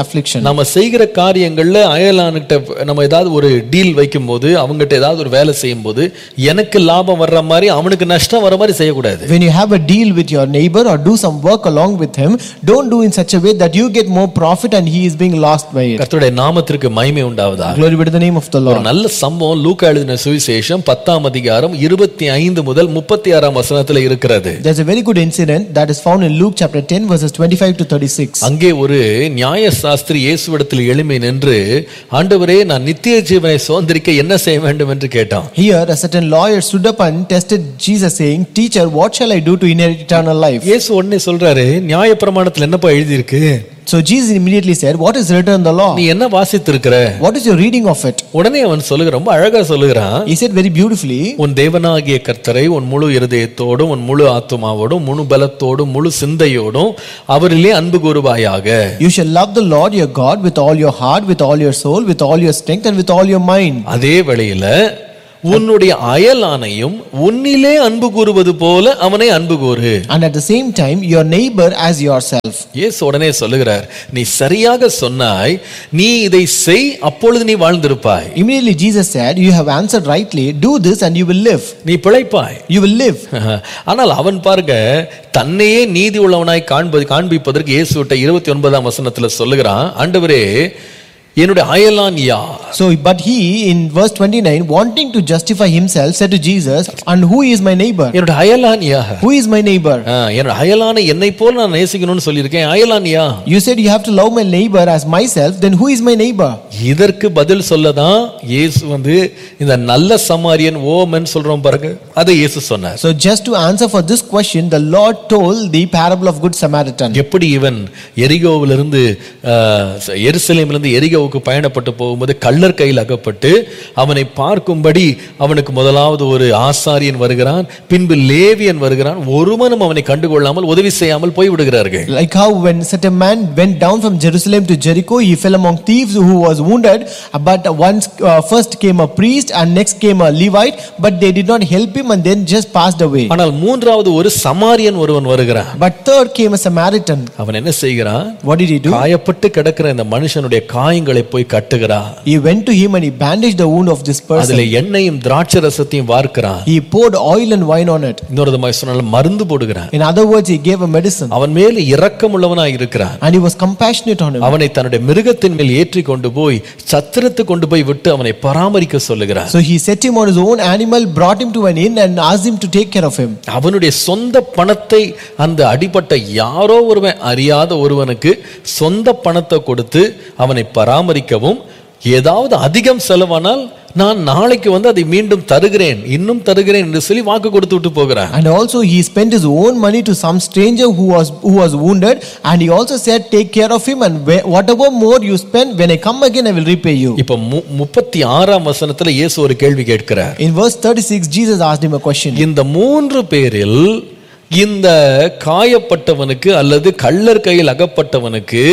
S2: நம்ம செய்கிற காரியங்கள்ல அயலானுகிட்ட நம்ம ஏதாவது ஒரு டீல் வைக்கும்போது அவங்ககிட்ட ஏதாவது ஒரு வேலை செய்யும் போது எனக்கு லாபம் வர்ற மாதிரி அவனுக்கு நஷ்டம் வர மாதிரி செய்யக்கூடாது
S1: When you have a deal with your neighbor or do some work along with him, don't do in such a way that you get more profit and he is being lost by it.
S2: கர்த்தருடைய நாமத்திற்கு மகிமை உண்டாவதா
S1: Glory be to the name of the
S2: ஒரு
S1: Lord.
S2: நல்ல சம்பவம் லூக்கா எழுதின சுவிசேஷம் பத்தாம் அதிகாரம் இருபத்தி ஐந்து முதல் முப்பத்தி ஆறாம் வசனத்துல இருக்கிறது
S1: There's a very good incident that is found in Luke chapter 10, verses 25 to 36.
S2: அங்கே ஒரு நியாய சாஸ்திரி இயேசுவிடத்தில் எழுமை நின்று ஆண்டவரே நான் நித்திய ஜீவனை சுதந்திரிக்க என்ன செய்ய வேண்டும் என்று கேட்டான்
S1: Here, a certain lawyer stood up and tested Jesus, saying, Teacher, what shall I do to inherit eternal life?
S2: இயேசு உடனே சொல்றாரு நியாய பிரமாணத்துல என்னப்பா எழுதியிருக்கு
S1: So Jesus immediately said, What is written in the law?
S2: நீ என்ன வாசித்திருக்கிற
S1: What is your reading of it?
S2: உடனே அவன் சொல்லுகிறான் ரொம்ப அழகா சொல்லுகிறான்
S1: He said very beautifully,
S2: உன் தேவனாகிய கர்த்தரை உன் முழு இருதயத்தோடும் உன் முழு ஆத்துமாவோடும் முழு பலத்தோடும் முழு சிந்தையோடும் அவரிலே அன்பு கூறுவாயாக
S1: You shall love the Lord your God with all your heart, with all your soul, with all your strength, and with all your mind.
S2: அதே வேளையில உன்னுடைய அயலானையும் உன்னிலே அன்பு கூறுவது போல அவனை அன்பு கூறு
S1: And at the same time, your neighbor as yourself.
S2: இயேசு உடனே சொல்லுகிறார் நீ சரியாக சொன்னாய் நீ இதை செய் அப்பொழுது நீ வாழ்ந்திருப்பாய்
S1: Immediately Jesus said, You have answered rightly, do this and you will live.
S2: நீ பிழைப்பாய்
S1: You will live.
S2: ஆனால் அவன் பாருங்க தன்னையே நீதி உள்ளவனாய் காண்பது காண்பிப்பதற்கு இயேசுவிட்ட இருபத்தி ஒன்பதாம் வசனத்துல சொல்லுகிறான் ஆண்டவரே என்னுடைய அயலான் யார்
S1: So, but he in verse 29, wanting to justify himself, said to Jesus, And who is my neighbor?
S2: என்னுடைய அயலான் யார்
S1: Who is my neighbor?
S2: ஆ, என்னோட அயலானை என்னை போல நான் நேசிக்கணும்னு சொல்லியிருக்கேன் அயலான் யா
S1: You said you have to love my neighbor as myself, then who is my neighbor?
S2: இதற்கு பதில் சொல்லதான் இயேசு வந்து இந்த நல்ல சமாரியன் ஓமன் சொல்றோம் பாருங்க அதை இயேசு சொன்னார்
S1: So, just to answer for this question, the Lord told the parable of Good Samaritan.
S2: எப்படி இவன் எரிகோவிலிருந்து எருசலேமிலிருந்து எரிகோவுக்கு பயணப்பட்டு போகும்போது கள்ளர் கையில் அகப்பட்டு அவனை பார்க்கும்படி அவனுக்கு முதலாவது ஒரு ஆசாரியன் வருகிறான் பின்பு லேவியன் வருகிறான் ஒருவனும் அவனை கண்டுகொள்ளாமல் உதவி செய்யாமல் போய் விடுகிறார்கள்
S1: Like how when certain man went down from Jerusalem to Jericho, he fell among thieves who was wounded. But once uh, first came a priest and next came a Levite, but they did not help him and then just passed away.
S2: ஆனால் மூன்றாவது ஒரு சமாரியன் ஒருவன் வருகிறான்
S1: But third came a Samaritan.
S2: அவன் என்ன செய்கிறான்
S1: What did he do?
S2: காயப்பட்டு கிடக்கிற இந்த மனுஷனுடைய காயங்களை போய் கட்டுகிறான்
S1: He went to him and he bandaged the wound of this person.
S2: அதுல எண்ணெயும் திராட்சை ரசத்தையும் வார்க்கிறான்
S1: He poured oil and wine on it.
S2: இன்னொரு விதமாய் சொன்னாலும் மருந்து போடுகிறான்
S1: In other words, he gave a medicine
S2: அவன் மேல் இரக்கம் உள்ளவனாய் இருக்கிறான்
S1: and he was compassionate on him.
S2: அவனை தன்னுடைய மிருகத்தின் மேல் ஏற்றி கொண்டு போய் சத்திரத்து கொண்டு போய் விட்டு அவனை பராமரிக்க சொல்லுகிறான்
S1: So he set him on his own animal, brought him to an inn, and asked him to take care of him.
S2: அவனுடைய சொந்த பணத்தை அந்த அடிபட்ட யாரோ ஒருவன் அறியாத ஒருவனுக்கு சொந்த பணத்தை கொடுத்து அவனை பராமரிக்கவும் ஏதாவது அதிகம் செலவானால் நான் நாளைக்கு வந்து அதை மீண்டும் தருகிறேன் இன்னும் தருகிறேன் என்று சொல்லி வாக்கு கொடுத்து விட்டு போகிறான்
S1: And also he spent his own money to some stranger who was who was wounded, and he also said, "Take care of him, and whe- whatever more you spend, when I come again, I will repay you."
S2: இப்ப மு- முப்பத்தி ஆறாம் வசனத்துல இயேசு ஒரு கேள்வி கேட்கிறார்
S1: In verse 36, Jesus asked him a question.
S2: இந்த மூன்று பேரில் இந்த காயப்பட்டவனுக்கு அல்லது கள்ளர் கையில் அகப்பட்டவனுக்கு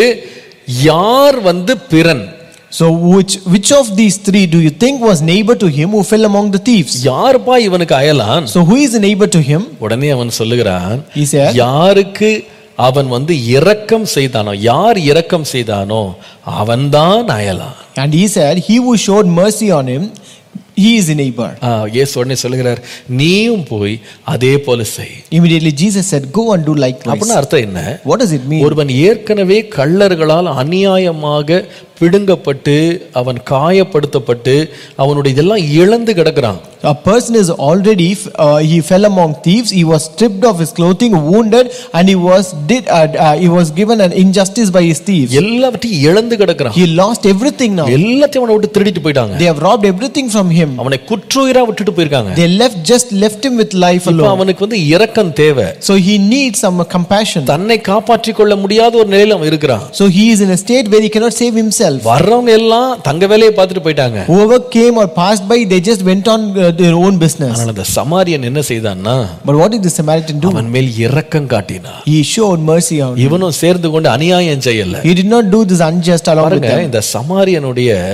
S2: யார் வந்து பிறன்
S1: So, which which of these three do you think was neighbor to him who fell among the thieves?
S2: யார்பா இவனுக்கு அயலான்
S1: So, who is the neighbor to him?
S2: உடனே அவன் சொல்லுகிறான்
S1: He said,
S2: யாருக்கு அவன் வந்து இரக்கம் செய்தானோ யார் இரக்கம் செய்தானோ அவன்தான் அயலான்
S1: and he said, "He who showed mercy on him, he is a neighbor."
S2: ஆ, இயேசு உடனே சொல்லுகிறார் நீயும் போய் அதே போல செய்
S1: Immediately, Jesus said, "Go and do likewise."
S2: அப்படின்னா அர்த்தம் என்ன
S1: What does it mean?
S2: ஒருவன் ஏற்கனவே கள்ளர்களால் அநியாயமாக பிடுங்கப்பட்டு அவன் காயப்படுத்தப்பட்டு அவனுடைய இதெல்லாம் இழந்து கிடக்கிறான்
S1: A person is already uh, he fell among thieves. He was stripped of his clothing, wounded, and he was did uh, uh, he was given an injustice by his thieves.
S2: எல்லாவற்றையும் இழந்து கிடக்கிறான்
S1: He lost everything now.
S2: எல்லாத்தையும் அவனை விட்டு திருடிட்டு போயிட்டாங்க
S1: They have robbed everything from him.
S2: அவனை குற்றுயிரா விட்டுட்டு போயிருக்காங்க
S1: They left just left him with life
S2: இப்ப
S1: alone.
S2: அவனுக்கு வந்து இரக்கம் தேவை
S1: So he needs some compassion.
S2: தன்னை காப்பாற்றிக் கொள்ள முடியாத ஒரு நிலையில அவன் இருக்கிறான்
S1: So he is in a state where he cannot save himself.
S2: வர்றவங்க எல்லாம் தங்க வேலையை பார்த்துட்டு போயிட்டாங்க
S1: Whoever came or passed by, they just went on uh, their own business.
S2: ஆனால் அந்த சமாரியன் என்ன செய்தான்னா
S1: But what did the Samaritan do?
S2: அவன் மேல் இரக்கம் காட்டினான்
S1: He showed mercy on him.
S2: இவனும் சேர்ந்து கொண்டு அநியாயம் செய்யல
S1: He did not do this unjust along with
S2: பாருங்க
S1: them.
S2: இந்த சமாரியனுடைய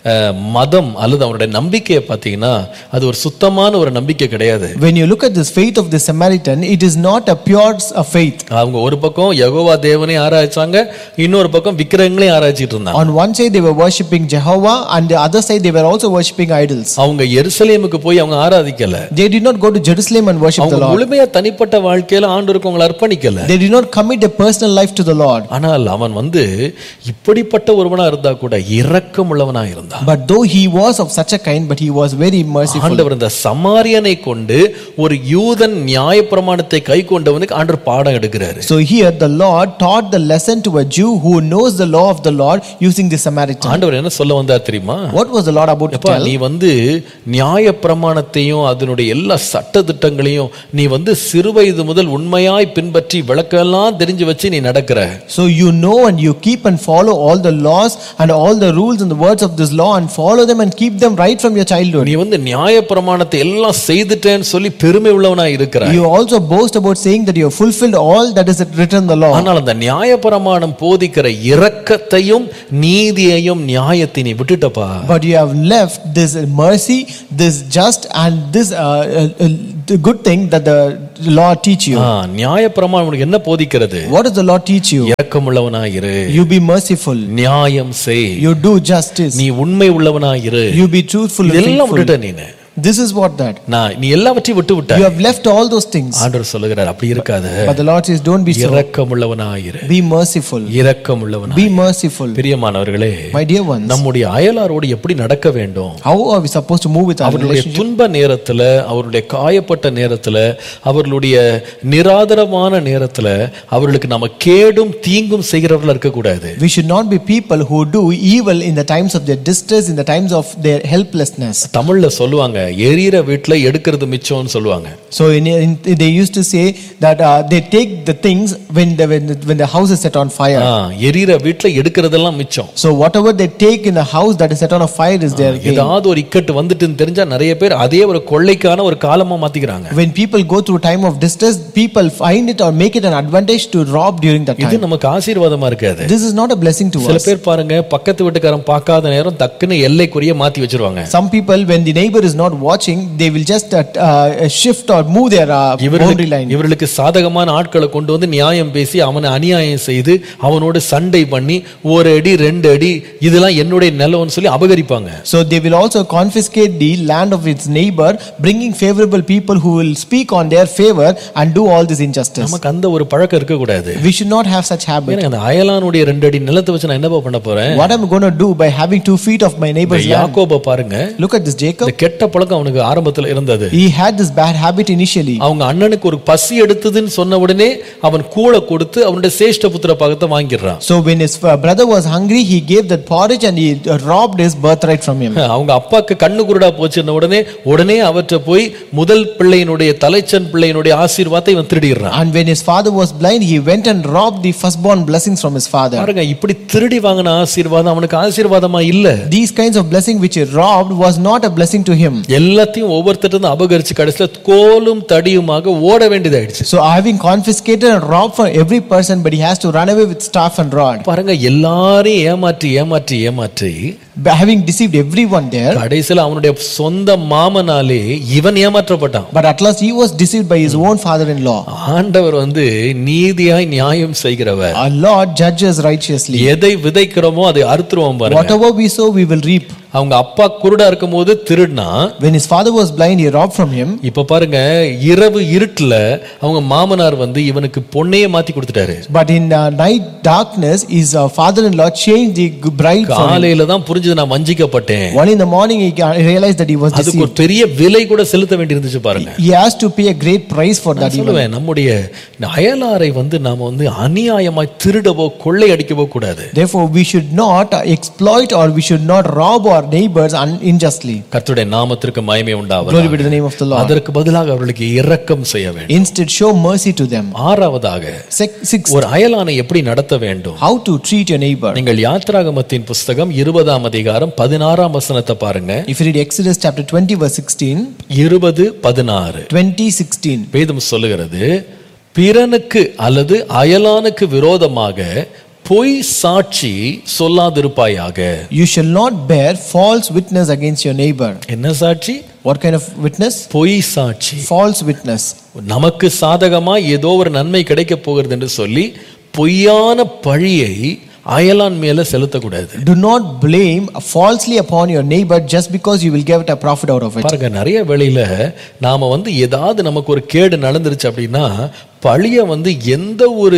S2: அஹ், மதம் அல்லது அவனுடைய நம்பிக்கையை பார்த்தீங்கன்னா அது ஒரு சுத்தமான ஒரு நம்பிக்கை கிடையாது
S1: When you look at this faith of the Samaritan, it is not a pure uh, faith.
S2: அவங்க ஒரு பக்கம் யெகோவா தேவனை ஆராய்ச்சாங்க இன்னொரு பக்கம் விக்கிரகங்களையும் ஆராய்ச்சிட்டு இருந்தாங்க
S1: On one side, they were worshipping Jehovah, and the other side, they were also worshipping idols.
S2: அவங்க எருசலேமுக்கு போய் அவங்க ஆராதிக்கல
S1: They did not go to Jerusalem and worship the
S2: அவங்க
S1: Lord.
S2: முழுமையா தனிப்பட்ட வாழ்க்கையில ஆண்டவருக்கு அவங்களை அர்ப்பணிக்கல
S1: They did not commit their personal life to the Lord.
S2: ஆனால் அவன் வந்து இப்படிப்பட்ட ஒருவனா இருந்தா கூட இரக்கம் உள்ளவனா இருந்தான்
S1: But though he was of such a kind, but he was very merciful.
S2: ஆண்டவர் இந்த சமாரியனை கொண்டு ஒரு யூதன் நியாயப்பிரமாணத்தை கை கொண்டவனுக்கு ஆண்டவர் பாடம் எடுக்கிறாரு
S1: So here, the Lord taught the lesson to a Jew who knows the law of the Lord using the Samaritan.
S2: ஆண்டவர் என்ன சொல்ல வந்தார் தெரியுமா
S1: What was the Lord about to
S2: அப்பா
S1: tell?
S2: நீ வந்து நியாயப்பிரமாணத்தையும் அதனுடைய எல்லா சட்ட திட்டங்களையும் நீ வந்து சிறுவயது முதல் உண்மையாய் பின்பற்றி விளக்கெல்லாம் தெரிஞ்சு வச்சு நீ நடக்கிற
S1: So you know and you keep and follow all the laws and all the rules and the words of this law and follow them and keep them right from your childhood.
S2: நீ வந்து நியாயப்பிரமாணத்தை எல்லாம் செய்துட்டேன்னு சொல்லி பெருமை உள்ளவனா இருக்கிற
S1: You also boast about saying that you have fulfilled all that is written in the law.
S2: ஆனால் அந்த நியாயப்பிரமாணம் போதிக்கிற இரக்கத்தையும் நீதியையும் நியாயத்தை நீ விட்டுட்டப்பா
S1: But you have left this mercy, this just and this uh, uh, uh, the good thing that the law teach you.
S2: ஆ, நியாயப்பிரமாணம் உனக்கு என்ன போதிக்கிறது
S1: What does the law teach you?
S2: இரக்கமுள்ளவனா இரு
S1: You be merciful.
S2: நியாயம் செய்
S1: You do justice.
S2: நீ உண்மை உள்ளவனா இரு
S1: You be truthful and
S2: இதெல்லாம்
S1: faithful.
S2: விட்டுட்ட நீனு
S1: This is what that.
S2: நான் நீ எல்லாவற்றையும் விட்டு விட்ட
S1: You have left all those things.
S2: ஆண்டவர் சொல்லுகிறார் அப்படி இருக்காத
S1: But the Lord says, don't be so.
S2: இரக்கமுள்ளவனா இரு
S1: Be merciful.
S2: இரக்கமுள்ளவனா
S1: Be merciful.
S2: பிரியமானவர்களே
S1: My dear ones,
S2: நம்முடைய அயலாரோடு எப்படி நடக்க வேண்டும்
S1: how are we supposed to move with our
S2: அவர்களுடைய
S1: relationship?
S2: துன்ப நேரத்துல அவருடைய காயப்பட்ட நேரத்துல அவர்களுடைய நிராதரமான நேரத்துல அவர்களுக்கு நம்ம கேடும் தீங்கும் செய்கிறவர்களா இருக்கக்கூடாது
S1: We should not be people who do evil in the times of their distress, in the times of their helplessness.
S2: தமிழ்ல சொல்லுவாங்க எரியிற வீட்டுல எடுக்கிறது மிச்சம்னு சொல்லுவாங்க
S1: So in, in, they used to say that uh, they take the things when the, when, the, when the house is set on fire.
S2: ஆ, எரியிற வீட்டுல எடுக்கிறதெல்லாம் மிச்சம்
S1: So whatever they take in the house that is set on a fire is their gain.
S2: ஏதாவது ஒரு இக்கட்டு வந்துட்டுன்னு தெரிஞ்சா நிறைய பேர் அதே ஒரு கொள்ளைக்கான ஒரு காலமா மாத்திக்கிறாங்க
S1: When people go through time of distress, people find it or make it an advantage to rob during that
S2: இது
S1: time.
S2: நமக்கு ஆசீர்வாதமா இருக்காது
S1: This is not a blessing to
S2: சில
S1: us.
S2: பேர் பாருங்க பக்கத்து வீட்டுக்காரன் பார்க்காத நேரம் டக்குன்னு எல்லைக்குரிய மாத்தி வச்சிருவாங்க
S1: Some people, when the neighbor is not watching, they will just uh, uh, shift or move their uh, boundary
S2: இவர்களுக்கு
S1: line.
S2: இவர்களுக்கு சாதகமான ஆட்களை கொண்டு வந்து நியாயம் பேசி அவனை அநியாயம் செய்து அவனோடு சண்டை பண்ணி ஒரு அடி ரெண்டு அடி இதெல்லாம் என்னுடைய நிலம்னு சொல்லி அபகரிப்பாங்க
S1: So they will also confiscate the land of its neighbor, bringing favorable people who will speak on their favor and do all this injustice.
S2: நமக்கு அந்த ஒரு பழக்கம் இருக்க கூடாது
S1: We should not have such habit.
S2: ஏன்னா அந்த அயலானுடைய ரெண்டு அடி நிலத்தை வச்சு நான் என்னப்பா பண்ண போறேன்
S1: What am I going to do by having two feet of my
S2: இந்த
S1: neighbor's land?
S2: யாக்கோப பாருங்க
S1: Look at this Jacob.
S2: இந்த கெட்ட பழக்கம் அவனுக்கு ஆரம்பத்துல இருந்தது
S1: He had this bad habit initially.
S2: அவங்க அண்ணனுக்கு ஒரு பசி எடுத்ததுன்னு சொன்ன உடனே அவன் கூளை கொடுத்து அவனுடைய சேஷ்ட புத்திர பாகத்தை வாங்கிடுறான்
S1: So when his uh, brother was hungry, he gave that porridge and he uh, robbed his birthright from him.
S2: அவங்க அப்பாக்கு கண்ணு குருடா போச்சுன்ன உடனே உடனே அவற்றை போய் முதல் பிள்ளையினுடைய தலைச்சன் பிள்ளையினுடைய ஆசீர்வாதத்தை இவன் திருடிடுறான்
S1: And when his father was blind, he went and robbed the firstborn blessings from his father.
S2: பாருங்க இப்படி திருடி வாங்கின ஆசீர்வாதம் அவனுக்கு ஆசீர்வாதமா இல்ல
S1: These kinds of blessing which he robbed was not a blessing to him.
S2: எல்லாத்தையும் ஒவ்வொருத்தரும் அபகரிச்சு கடைசியில கோலும் தடியுமாக ஓட வேண்டியதாயிடுச்சு
S1: So having confiscated and robbed from every person, but he has to run away with staff and rod.
S2: பாருங்க எல்லாரையும் ஏமாற்றி ஏமாற்றி ஏமாற்றி
S1: By having deceived everyone there,
S2: கடைசியில அவனுடைய சொந்த மாமனாலே இவன் ஏமாற்றப்பட்டான்
S1: but at last he was deceived by his own father-in-law.
S2: ஆண்டவர் வந்து நீதியாய் நியாயம் செய்கிறவர்
S1: Our Lord judges righteously.
S2: எதை விதைக்கிறோமோ அதை அறுத்துருவோம் பாருங்க
S1: Whatever we sow, we will reap.
S2: அவங்க அப்பா குருடா இருக்கும்போது திருடினா
S1: When his father was blind, he robbed from him.
S2: இப்ப பாருங்க இரவு இருட்டுல அவங்க மாமனார் வந்து இவனுக்கு பொண்ணையே மாத்தி கொடுத்துட்டாரு
S1: But in uh, night darkness, his uh, father-in-law changed the g- bride for him.
S2: காலையில தான் புரிஞ்சது நான் வஞ்சிக்கப்பட்டேன்
S1: One in the morning, he ca- realized that he was
S2: அதுக்கு
S1: deceived.
S2: ஒரு பெரிய விலை கூட செலுத்த வேண்டி இருந்துச்சு பாருங்க
S1: He has to pay a great price for that.
S2: நான்
S1: Even.
S2: சொல்லுவேன் நம்முடைய அயலாரை வந்து நாம வந்து அநியாயமாய் திருடவோ கொள்ளை அடிக்கவோ கூடாது
S1: Therefore, we should not uh, exploit or we should not rob our neighbors un- unjustly.
S2: கர்த்தருடைய நாமத்திற்கு மகிமை
S1: Glory
S2: உண்டாவது
S1: be to the name of the Lord.
S2: அதற்கு பதிலாக அவர்களுக்கு இரக்கம் செய்ய வேண்டும்
S1: Instead, show mercy to them.
S2: ஆறாவதாக
S1: Six, six,
S2: ஒரு அயலானை எப்படி நடத்த வேண்டும்
S1: how to treat your neighbor.
S2: நீங்கள் யாத்ராகமத்தின் புஸ்தகம் இருபதாம் அதிகாரம் பதினாறாம் வசனத்தை பாருங்க
S1: If you read Exodus chapter 20, verse 16,
S2: இருபது பதினாறு
S1: 20, 16.
S2: வேதம் சொல்லுகிறது பிறனுக்கு அல்லது அயலானுக்கு விரோதமாக பொய் சாட்சி சொல்லாதிருப்பாயாக
S1: You shall not bear false witness against your neighbor.
S2: என்ன சாட்சி
S1: What kind of witness?
S2: பொய் சாட்சி
S1: False witness.
S2: நமக்கு சாதகமா ஏதோ ஒரு நன்மை கிடைக்க போகிறது என்று சொல்லி பொய்யான பழியை அயலான் மேல செலுத்தக்கூடாது
S1: Do not blame falsely upon your neighbor just because you will get a profit out of it.
S2: பாருங்க நிறைய வேளையில நாம வந்து ஏதாவது நமக்கு ஒரு கேடு நடந்துருச்சு அப்படின்னா பழிய வந்து எந்த ஒரு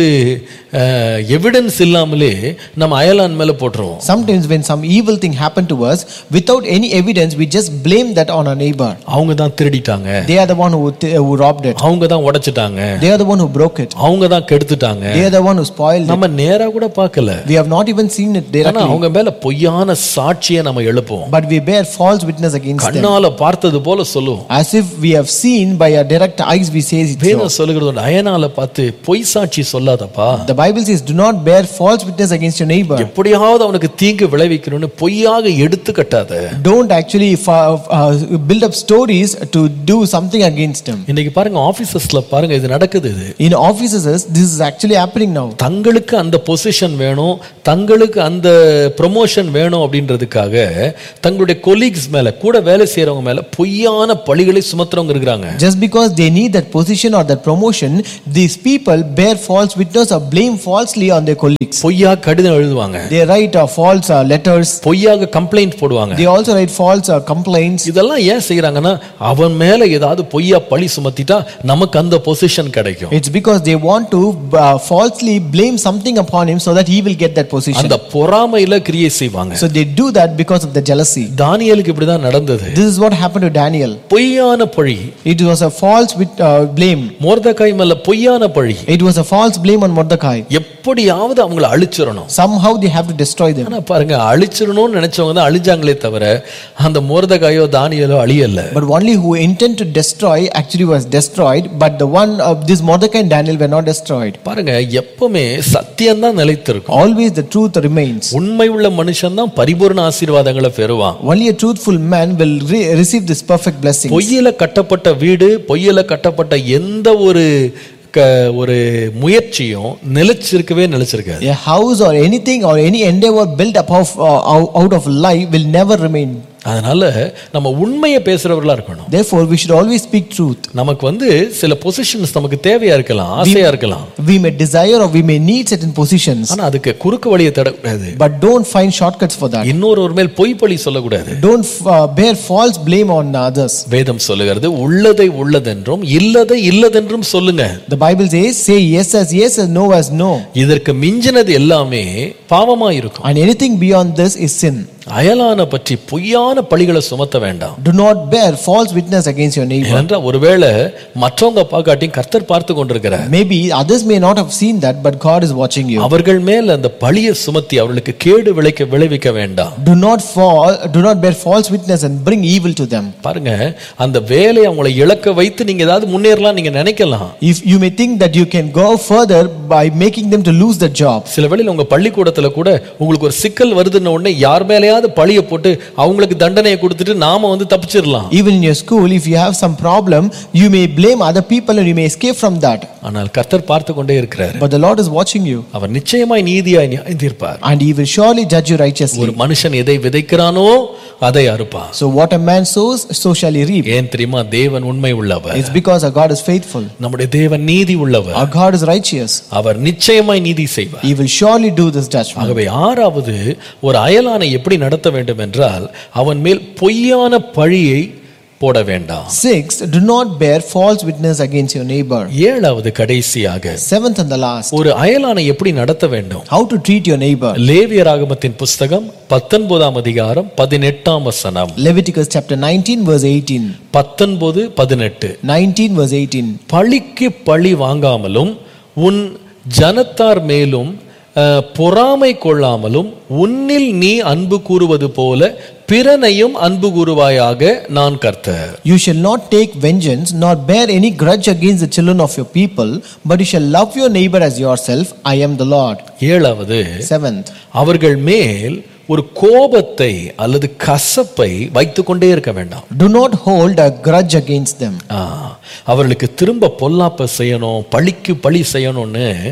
S2: எவிடன்ஸ் இல்லாமலே நம்ம அயலான் மேல போட்டுருவோம்
S1: Sometimes, when some evil thing happened to us, without any evidence, we just blame that on our neighbor.
S2: அவங்க தான் திருடிட்டாங்க
S1: They are the one who, th- who robbed it.
S2: அவங்க தான் உடைச்சிட்டாங்க
S1: They are the one who broke it.
S2: அவங்க தான் கெடுத்துட்டாங்க
S1: They are the one who spoiled it.
S2: நம்ம நேரா கூட பார்க்கல
S1: We have not even seen it
S2: ஆனா
S1: directly,
S2: அவங்க மேல பொய்யான சாட்சியை நம்ம எழுப்புவோம்
S1: but we bear false witness against them.
S2: கண்ணால பார்த்தது போல சொல்லுவோம்
S1: As if we have seen by our direct eyes, we say it so.
S2: வேதம் சொல்லுகிறது உண்டு. அயனால பார்த்து பொய் சாட்சி சொல்லாதப்பா
S1: The Bible says, Do not bear false witness against your neighbor.
S2: எப்படியாவது அவனுக்கு தீங்கு விளைவிக்கணும்னு பொய்யாக எடுத்து கட்டாத
S1: Don't actually fa- uh, build up stories to do something against them.
S2: இன்னைக்கு பாருங்க ஆபீசஸ்ல பாருங்க இது நடக்குது இது
S1: In offices, this is actually happening now.
S2: தங்களுக்கு அந்த பொசிஷன் வேணும் தங்களுக்கு அந்த ப்ரொமோஷன் வேணும் அப்படின்றதுக்காக தங்களுடைய கொலீக்ஸ் மேல கூட வேலை செய்யறவங்க மேல பொய்யான பழிகளை சுமத்துறவங்க இருக்கிறாங்க
S1: Just because they need that position or that promotion, these people bear false witness or blame falsely on their colleagues.
S2: பொய்யா கடிதம் எழுதுவாங்க
S1: They write uh, false uh, letters.
S2: பொய்யாக கம்ப்ளைண்ட் போடுவாங்க
S1: They also write false uh, complaints.
S2: இதெல்லாம் ஏன் செய்யறாங்கன்னா அவன் மேல ஏதாவது பொய்யா பழி சுமத்திட்டா நமக்கு அந்த பொசிஷன் கிடைக்கும்
S1: It's because they want to uh, falsely blame something upon him so that he will get that position.
S2: அந்த பொறாமையில கிரியை செய்வாங்க
S1: So they do that because of the jealousy.
S2: தானியலுக்கு இப்படிதான் நடந்தது
S1: This is what happened to Daniel.
S2: பொய்யான பழி
S1: It was a false with, uh, blame.
S2: மோர்தகாய் மேல பொய்யான பழி
S1: It was a false blame on Mordecai.
S2: எப்படியாவது அவங்கள அழிச்சிடணும்
S1: Somehow they have to destroy them.
S2: ஆனா பாருங்க அழிச்சிடணும்னு நினைச்சவங்க தான் அழிஞ்சாங்களே தவிர அந்த மோர்தகாயோ தானியலோ அழியல
S1: But only who intend to destroy actually was destroyed, but the one of this Mordecai and Daniel were not destroyed.
S2: பாருங்க எப்பவுமே சத்தியம் தான் நிலைத்திருக்கும்
S1: Always the truth remains.
S2: உண்மை உள்ள மனுஷன் தான் பரிபூர்ண ஆசீர்வாதங்களை பெறுவான்
S1: Only a truthful man will re- receive this perfect blessing.
S2: பொய்யில கட்டப்பட்ட வீடு பொய்யில கட்டப்பட்ட எந்த ஒரு க- ஒரு முயற்சியும் நிலைச்சிருக்கவே நிலைச்சிருக்காது
S1: A house or anything or any endeavor built up of, uh, out out of life will never remain.
S2: அதனால நம்ம உண்மையை பேசுறவர்களா இருக்கணும்
S1: Therefore, we should always speak truth.
S2: நமக்கு வந்து சில பொசிஷன்ஸ் நமக்கு தேவையா இருக்கலாம் ஆசையா இருக்கலாம்
S1: We may desire or we may need certain positions,
S2: ஆனா அதுக்கு குறுக்கு வழியை தடக்கூடாது
S1: but don't find shortcuts for that.
S2: இன்னொரு ஒரு மேல் பொய் பழி சொல்லக்கூடாது
S1: Don't uh, bear false blame on others.
S2: வேதம் சொல்லுகிறது உள்ளதை உள்ளதென்றும் இல்லதை இல்லதென்றும் சொல்லுங்க
S1: The Bible says, say yes as yes and no as no.
S2: இதற்கு மிஞ்சினது எல்லாமே பாவமா இருக்கும்
S1: And anything beyond this is sin.
S2: அயலான பற்றி பொய்யான பழிகளை சுமத்த வேண்டாம்
S1: Do not bear false witness against your neighbor.
S2: ஏனென்றால் ஒருவேளை மற்றவங்க பார்க்காட்டியும் கர்த்தர் பார்த்து கொண்டிருக்கிறார்
S1: Maybe others may not have seen that, but God is watching you.
S2: அவர்கள் மேல் அந்த பழியை சுமத்தி அவர்களுக்கு கேடு விளைக்க விளைவிக்க வேண்டாம்
S1: Do not fall, do not bear false witness and bring evil to them.
S2: பாருங்க அந்த வேலையை அவங்களை இழக்க வைத்து நீங்க ஏதாவது முன்னேறலாம் நீங்க நினைக்கலாம்
S1: If you may think that you can go further by making them to lose the job.
S2: சில வேளையில் உங்க பள்ளிக்கூடத்துல கூட உங்களுக்கு ஒரு சிக்கல் வருதுன்ன உடனே யார் மேலேயாவது பழிய போட்டு அவங்களுக்கு தண்டனையை கொடுத்துட்டு நாம வந்து தப்பிச்சிடலாம்
S1: Even in your school, if you have some problem, you may blame other people and you may escape from that.
S2: ஆனால் கர்த்தர் பார்த்து கொண்டே இருக்கிறார்
S1: But the Lord is watching you
S2: அவர் நிச்சயமாய் நீதியாய் நியாயம் தீர்ப்பார்
S1: and He will surely judge you righteously.
S2: ஒரு மனுஷன் எதை விதைக்கிறானோ அதை அறுப்பான்
S1: So, what a man sows, so shall he reap.
S2: ஏன் தெரியுமா தேவன் உண்மை உள்ளவர்
S1: It's because our God is faithful,
S2: நம்முடைய தேவன் நீதி உள்ளவர்
S1: our God is righteous.
S2: அவர் நிச்சயமாய் நீதி செய்வார்
S1: He will surely do this judgment.
S2: ஆகவே ஆறாவது ஒரு அயலானை எப்படி நடத்த வேண்டும் என்றால் அவன் மேல் பொய்யான பழியை போட வேண்டாம்
S1: Sixth, do not bear false witness against your neighbor.
S2: ஏழாவது கடைசியாக
S1: Seventh and the last,
S2: ஒரு அயலானை எப்படி நடத்த வேண்டும்
S1: how to treat your neighbor.
S2: லேவியராகமத்தின் புஸ்தகம் பத்தொன்பதாம் அதிகாரம் பதினெட்டாம் வசனம்
S1: Leviticus chapter 19, verse 18.
S2: பத்தொன்பது பதினெட்டு
S1: 19, verse 18.
S2: பழிக்கு பழி வாங்காமலும் உன் ஜனத்தார் மேலும் அஹ், பொறாமை கொள்ளாமலும் உன்னில் நீ அன்பு கூறுவது போல பிறனையும் அன்பு கூறுவாயாக நான் கர்த்தர்
S1: You shall not take vengeance, nor bear any grudge against the children of your people, but you shall love your neighbor as yourself. I am the Lord.
S2: ஏழாவது
S1: Seventh,
S2: அவர்கள் மேல் ஒரு கோபத்தை அல்லது கசப்பை வைத்துக்கொண்டே இருக்க வேண்டாம்
S1: do not hold a grudge against them.
S2: ஆ, அவர்களுக்கு திரும்ப பொல்லாப்ப செய்யணும் பழிக்கு பழி செய்யணும்னு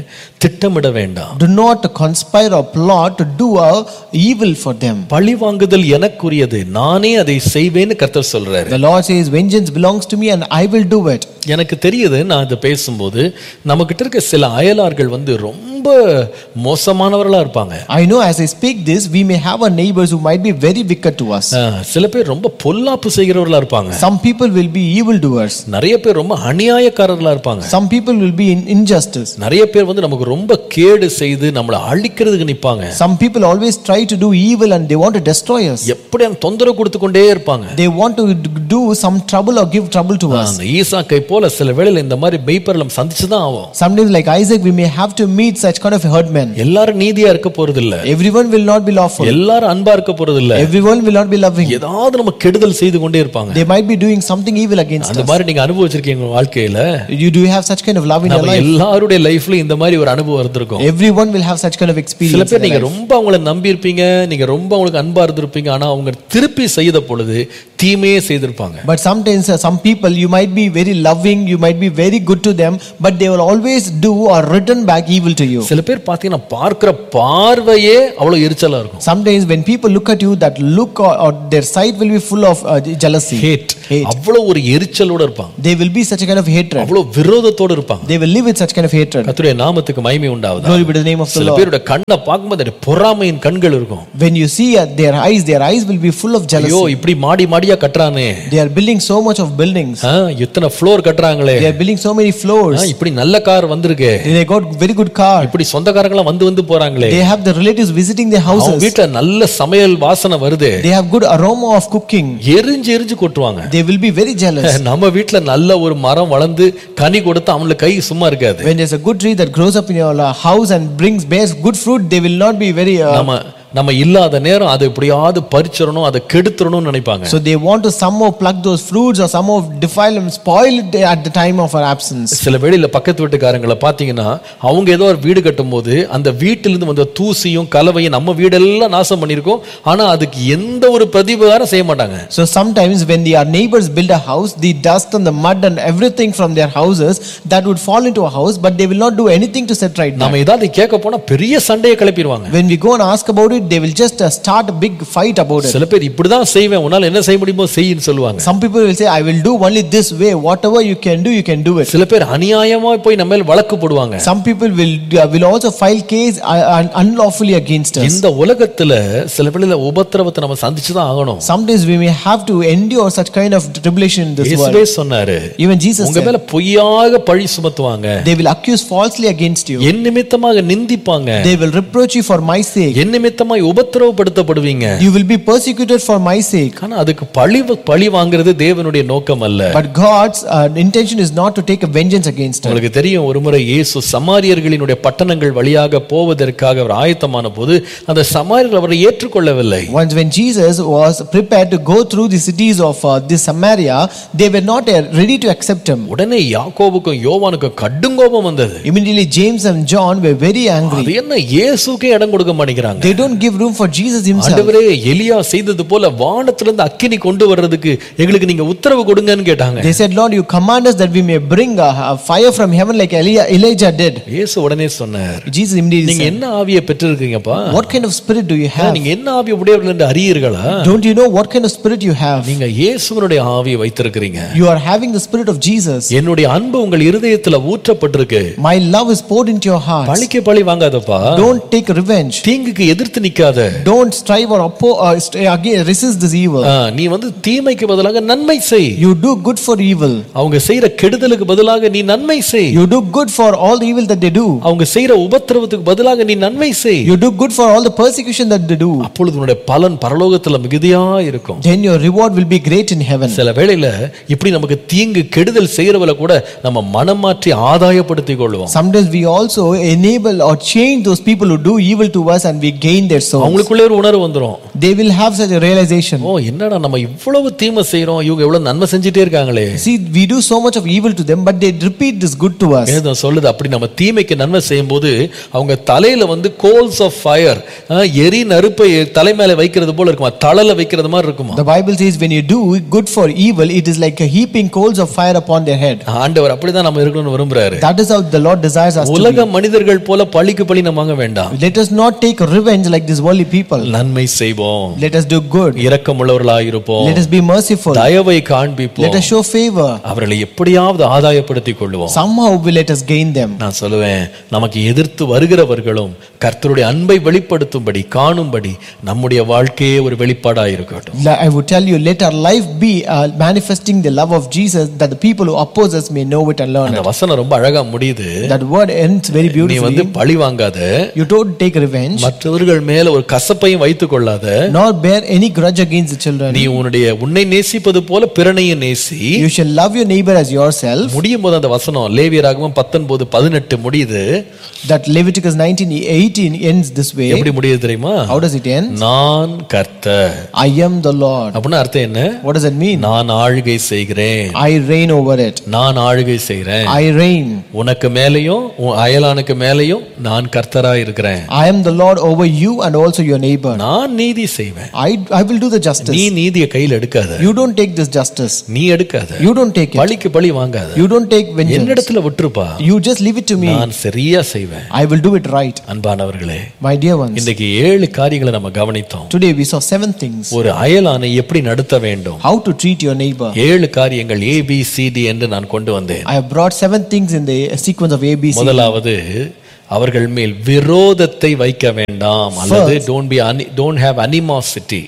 S2: திட்டமிட வேண்டாம்
S1: Do not conspire or plot to do a evil for them.
S2: பழி வாங்குதல் எனக்குரியது நானே அதை செய்வேன்னு கர்த்தர் சொல்றாரு
S1: The Lord says, Vengeance belongs to me and I will do it.
S2: எனக்கு தெரியுது நான் இதை பேசும்போது நம்மகிட்ட இருக்க சில அயலார்கள் வந்து ரொம்ப மோசமானவர்களா இருப்பாங்க
S1: I know as I speak this, we may have our neighbors who might be very wicked to us.
S2: ஆஹ், சில பேர் ரொம்ப பொல்லாப்பு செய்கிறவர்களா இருப்பாங்க
S1: Some people will be evildoers.
S2: நிறைய பேர் ரொம்ப அநியாயக்காரர்களா இருப்பாங்க
S1: Some people will be in injustice.
S2: நிறைய பேர் வந்து நமக்கு ரொம்ப கேடு செய்து நம்மளை அழிக்கிறதுக்கு நிப்பாங்க
S1: Some people always try to do evil and they want to destroy us.
S2: எப்படி அந்த தொந்தரவு கொடுத்து கொண்டே இருப்பாங்க
S1: They want to d- do some trouble or give trouble to us.
S2: அந்த ஈசாக்கை போல சில வேளையில இந்த மாதிரி மெய்ப்பர் நம்ம சந்திச்சுதான் ஆகும்
S1: Sometimes, like Isaac, we may have to meet such kind of herdmen.
S2: எல்லாரும் நீதியா இருக்க போறது இல்ல
S1: Everyone will not be lawful.
S2: எல்லாரும் அன்பா இருக்க போறது இல்ல
S1: Everyone will not be loving.
S2: ஏதாவது நம்ம கெடுதல் செய்து கொண்டே இருப்பாங்க
S1: They might be doing something evil against
S2: அந்த
S1: us.
S2: மாதிரி நீங்க அனுபவிச்சிருக்கீங்க உங்க வாழ்க்கையில
S1: You do you have such kind of love in your
S2: நம்ம
S1: life?
S2: எல்லாருடைய லைஃப்ல இந்த மாதிரி ஒரு அனுபவம் இருந்திருக்கும்
S1: Everyone will have such kind of
S2: சில
S1: experience.
S2: பேர் நீங்க ரொம்ப அவங்கள நம்பி இருப்பீங்க நீங்க ரொம்ப அவங்களுக்கு அன்பா இருந்திருப்பீங்க ஆனா அவங்க திருப்பி செய்த பொழுது தீமையே செய்திருப்பாங்க
S1: But sometimes uh, some people you might be very loving, you might be very good to them, but they will always do or return back evil to you.
S2: சில பேர் பாத்தீங்கன்னா பார்க்கிற பார்வையே அவ்வளவு எரிச்சலா இருக்கும்
S1: Sometimes when people look at you, that look or, or their sight will be full of uh, jealousy.
S2: Hate
S1: Hate.
S2: அவ்வளவு ஒரு எரிச்சலோட இருப்பாங்க
S1: They will be such a kind of hatred.
S2: அவ்வளவு விரோதத்தோட இருப்பாங்க
S1: They will live with such kind of hatred.
S2: கர்த்தருடைய நாமத்துக்கு மகிமை உண்டாவது
S1: Glory be to the name of the
S2: சில
S1: Lord.
S2: பேரோட கண்ணை பார்க்கும்போது அது பொறாமையின் கண்கள் இருக்கும்
S1: When you see at their eyes, their eyes will be full of
S2: ஐயோ
S1: jealousy.
S2: இப்படி மாடி மாடியா கட்டுறானே
S1: They are building so much of buildings.
S2: ஆ, இத்தனை ஃப்ளோர் கட்டுறாங்களே
S1: They are building so many
S2: ஆ,
S1: floors.
S2: இப்படி நல்ல கார் வந்திருக்கு
S1: They got very good car.
S2: இப்படி சொந்தக்காரங்களாம் வந்து வந்து போறாங்களே
S1: They have the relatives visiting their
S2: அவங்க
S1: houses.
S2: வீட்டுல நல்ல சமையல் வாசனை வருது
S1: They have good aroma of cooking.
S2: எரிஞ்சு எரிஞ்சு கொட்டுவாங்க
S1: They will be very jealous.
S2: நம்ம வீட்டுல நல்ல ஒரு மரம் வளர்ந்து கனி கொடுத்து அவங்களுக்கு கை சும்மா இருக்காது
S1: When there's a good tree that grows up in your uh, house and brings bears good fruit, they will not be very. Uh,
S2: நம்ம நம்ம இல்லாத நேரம் அதை எப்படியாவது பறிச்சிடணும் அதை கெடுத்துடணும்னு நினைப்பாங்க
S1: so they want to somehow pluck those fruits or somehow defile them, spoil it at the time of our absence.
S2: சில வேளையில பக்கத்து வீட்டுக்காரங்களை பாத்தீங்கன்னா அவங்க ஏதோ ஒரு வீடு கட்டும் போது அந்த வீட்டிலிருந்து வந்த தூசியும் கலவையும் நம்ம வீடெல்லாம் நாசம் பண்ணியிருக்கோம் ஆனா அதுக்கு எந்த ஒரு பிரதிபகாரம் செய்ய மாட்டாங்க
S1: So sometimes when the, our neighbors build a house, the dust and the mud and everything from their houses that would fall into a house, but they will not do anything to set right now.
S2: நம்ம ஏதாவது கேட்க போனா பெரிய சண்டையை கிளப்பிடுவாங்க
S1: When we go and ask about it, they will just uh, start a big fight about it.
S2: சில பேர் இப்படிதான் செய்வேன் உன்னால என்ன செய்ய முடியுமோ செய்யின்னு சொல்லுவாங்க
S1: Some people will say, I will do only this way. Whatever you can do, you can do it.
S2: சில பேர் அநியாயமா போய் நம்ம மேல வழக்கு போடுவாங்க
S1: Some people will uh, will also file case uh, un- unlawfully against us.
S2: இந்த உலகத்துல சில வேளையில உபத்திரவத்தை நம்ம சந்திச்சுதான் ஆகணும்
S1: Sometimes we may have to endure such kind of tribulation in this world.
S2: இயேசுவே சொன்னாரு
S1: Even Jesus
S2: உங்க
S1: said,
S2: மேல பொய்யாக பழி சுமத்துவாங்க
S1: they will accuse falsely against you.
S2: என் நிமித்தமாக நிந்திப்பாங்க
S1: They will reproach you for my sake.
S2: என் நிமித்தமாய் உபத்திரவப்படுத்தப்படுவீங்க
S1: You will be persecuted for my sake.
S2: ஆனா அதுக்கு பழி பழி வாங்குறது தேவனுடைய நோக்கம் அல்ல
S1: But God's uh, intention is not to take a vengeance against us.
S2: உங்களுக்கு தெரியும் ஒருமுறை இயேசு சமாரியர்களினுடைய பட்டணங்கள் வழியாக போவதற்காக அவர் ஆயத்தமான போது அந்த சமாரியர்கள் அவரை ஏற்றுக்கொள்ளவில்லை
S1: Once when Jesus was prepared to go through the cities of uh, this Samaria, they were not uh, ready to accept him.
S2: உடனே யாக்கோபுக்கும் யோவானுக்கும் கடுங்கோபம் வந்தது
S1: Immediately James and John were very angry.
S2: அது என்ன இயேசுக்கே இடம் கொடுக்க மாட்டேங்கிறாங்க
S1: They don't give room for Jesus himself.
S2: ஆண்டவரே எலியா செய்தது போல வானத்திலிருந்து அக்கினி கொண்டு வர்றதுக்கு எங்களுக்கு நீங்க உத்தரவு கொடுங்கன்னு கேட்டாங்க
S1: They said, Lord, you command us that we may bring a, a fire from heaven like Eli- Elijah did.
S2: இயேசு உடனே சொன்னார்
S1: Jesus immediately
S2: நீங்க
S1: said,
S2: என்ன ஆவியை பெற்றிருக்கீங்கப்பா
S1: What kind of spirit do you have?
S2: நீங்க என்ன ஆவி உடையவர்கள் என்று அறியீர்களா
S1: Don't you know what kind of spirit you have?
S2: நீங்க இயேசுவனுடைய ஆவியை வைத்திருக்கிறீங்க
S1: You are having the spirit of Jesus.
S2: என்னுடைய அன்பு உங்கள் இருதயத்துல ஊற்றப்பட்டிருக்கு
S1: My love is poured into your heart.
S2: பழிக்கு பழி வாங்காதப்பா
S1: Don't take revenge.
S2: தீங்குக்கு எதிர்த்து நிக்காத
S1: Don't strive or oppo- uh, st- again, resist this evil.
S2: ஆ, நீ வந்து தீமைக்கு பதிலாக நன்மை செய்
S1: You do good for evil.
S2: அவங்க செய்யற கெடுதலுக்கு பதிலாக நீ நன்மை செய்
S1: You do good for all the evil that they do.
S2: அவங்க செய்யற உபத்திரவத்துக்கு பதிலாக நீ நன்மை செய்
S1: You do good for all the persecution that they do.
S2: அப்பொழுது உன்னுடைய பலன் பரலோகத்துல மிகுதியா இருக்கும்
S1: Then your reward will be great in heaven.
S2: சில வேளையில இப்படி நமக்கு தீங்கு கெடுதல் செய்யறவள கூட நம்ம மனம் மாற்றி ஆதாயப்படுத்திக் கொள்வோம்
S1: Sometimes we also enable or change those people who do evil to us and we gain their their souls.
S2: அவங்களுக்குள்ளே ஒரு உணர்வு வந்துரும்
S1: They will have such a realization.
S2: ஓ என்னடா நம்ம இவ்வளவு தீமை செய்றோம் இவங்க எவ்வளவு நன்மை செஞ்சுட்டே இருக்காங்களே
S1: See, we do so much of evil to them, but they repeat this good to us.
S2: வேதம் சொல்லுது அப்படி நம்ம தீமைக்கு நன்மை செய்யும்போது அவங்க தலையில வந்து கோல்ஸ் ஆஃப் ஃபயர் எரி நெருப்பை தலை மேல வைக்கிறது போல இருக்குமா தழல வைக்கிறது மாதிரி இருக்குமா
S1: The Bible says, when you do good for evil, it is like a heaping coals of fire upon their head.
S2: ஆண்டவர் அப்படிதான் நம்ம இருக்கணும்னு விரும்புறாரு
S1: That is how the Lord desires us to
S2: உலக மனிதர்கள் போல பழிக்கு பழி நம்ம வாங்க வேண்டாம்
S1: be. Let us not take revenge like these worldly people.
S2: நன்மை செய்வோம்
S1: Let us do good.
S2: இரக்கமுள்ளவர்களாயிருப்போம்
S1: Let us be merciful.
S2: தயவை காண்பிப்போம்
S1: Let us show favor.
S2: அவர்களை எப்படியாவது ஆதாயப்படுத்திக் கொள்வோம்
S1: Somehow we let us gain them.
S2: நான் சொல்லுவேன் நமக்கு எதிர்த்து வருகிறவர்களும் கர்த்தருடைய அன்பை வெளிப்படுத்தும்படி காணும்படி நம்முடைய வாழ்க்கையே ஒரு வெளிப்பாடா இருக்கட்டும்
S1: Li- I would tell you, let our life be uh, manifesting the love of Jesus that the people who oppose us may know it and learn
S2: அந்த
S1: it.
S2: வசனம் ரொம்ப அழகா முடியுது
S1: That word ends very
S2: நீ வந்து
S1: beautifully.
S2: பழி வாங்காத
S1: You don't take revenge,
S2: மற்றவர்கள் மேல ஒரு கசப்பையும் வைத்துக் கொள்ளாத
S1: nor bear any grudge against the children.
S2: நீ உன்னுடைய உன்னை நேசிப்பது போல பிறனையும் நேசி
S1: You shall love your neighbor as yourself.
S2: முடியும் போது அந்த வசனம் லேவியராகவும் பத்தொன்பது பதினெட்டு முடியுது
S1: That Leviticus 19 18 ends this way.
S2: எப்படி முடியுது தெரியுமா
S1: How does it end?
S2: நான் கர்த்தர்
S1: I am the Lord.
S2: அப்படின்னு அர்த்தம் என்ன
S1: What does that mean?
S2: நான் ஆளுகை செய்கிறேன்
S1: I reign over it.
S2: நான் ஆளுகை செய்கிறேன்
S1: I reign.
S2: உனக்கு மேலேயும் உன் அயலானுக்கு மேலேயும் நான் கர்த்தரா இருக்கிறேன்
S1: I am the Lord over you and also your neighbor.
S2: நான் நீதி செய்வேன்
S1: I, I will do the justice.
S2: நீ நீதியை கையில் எடுக்காத
S1: You don't take this justice.
S2: நீ எடுக்காத
S1: You don't take it.
S2: பழிக்கு பழி வாங்காத
S1: You don't take vengeance.
S2: என்னிடத்துல விட்டுருப்பா
S1: You just leave it to me.
S2: நான் சரியா செய்வேன்
S1: I will do it right.
S2: அன்பானவர்களே
S1: My dear ones,
S2: இன்றைக்கு ஏழு காரியங்களை நம்ம கவனித்தோம்
S1: today we saw seven things.
S2: ஒரு அயலானை எப்படி நடத்த வேண்டும்
S1: How to treat your neighbor.
S2: ஏழு காரியங்கள் ஏ பி சிடி என்று நான் கொண்டு வந்தேன்
S1: I have brought seven things in the sequence of ABC.
S2: முதலாவது அவர்கள் மேல் விரோதத்தை வைக்க வேண்டாம் அல்லது don't be don't have animosity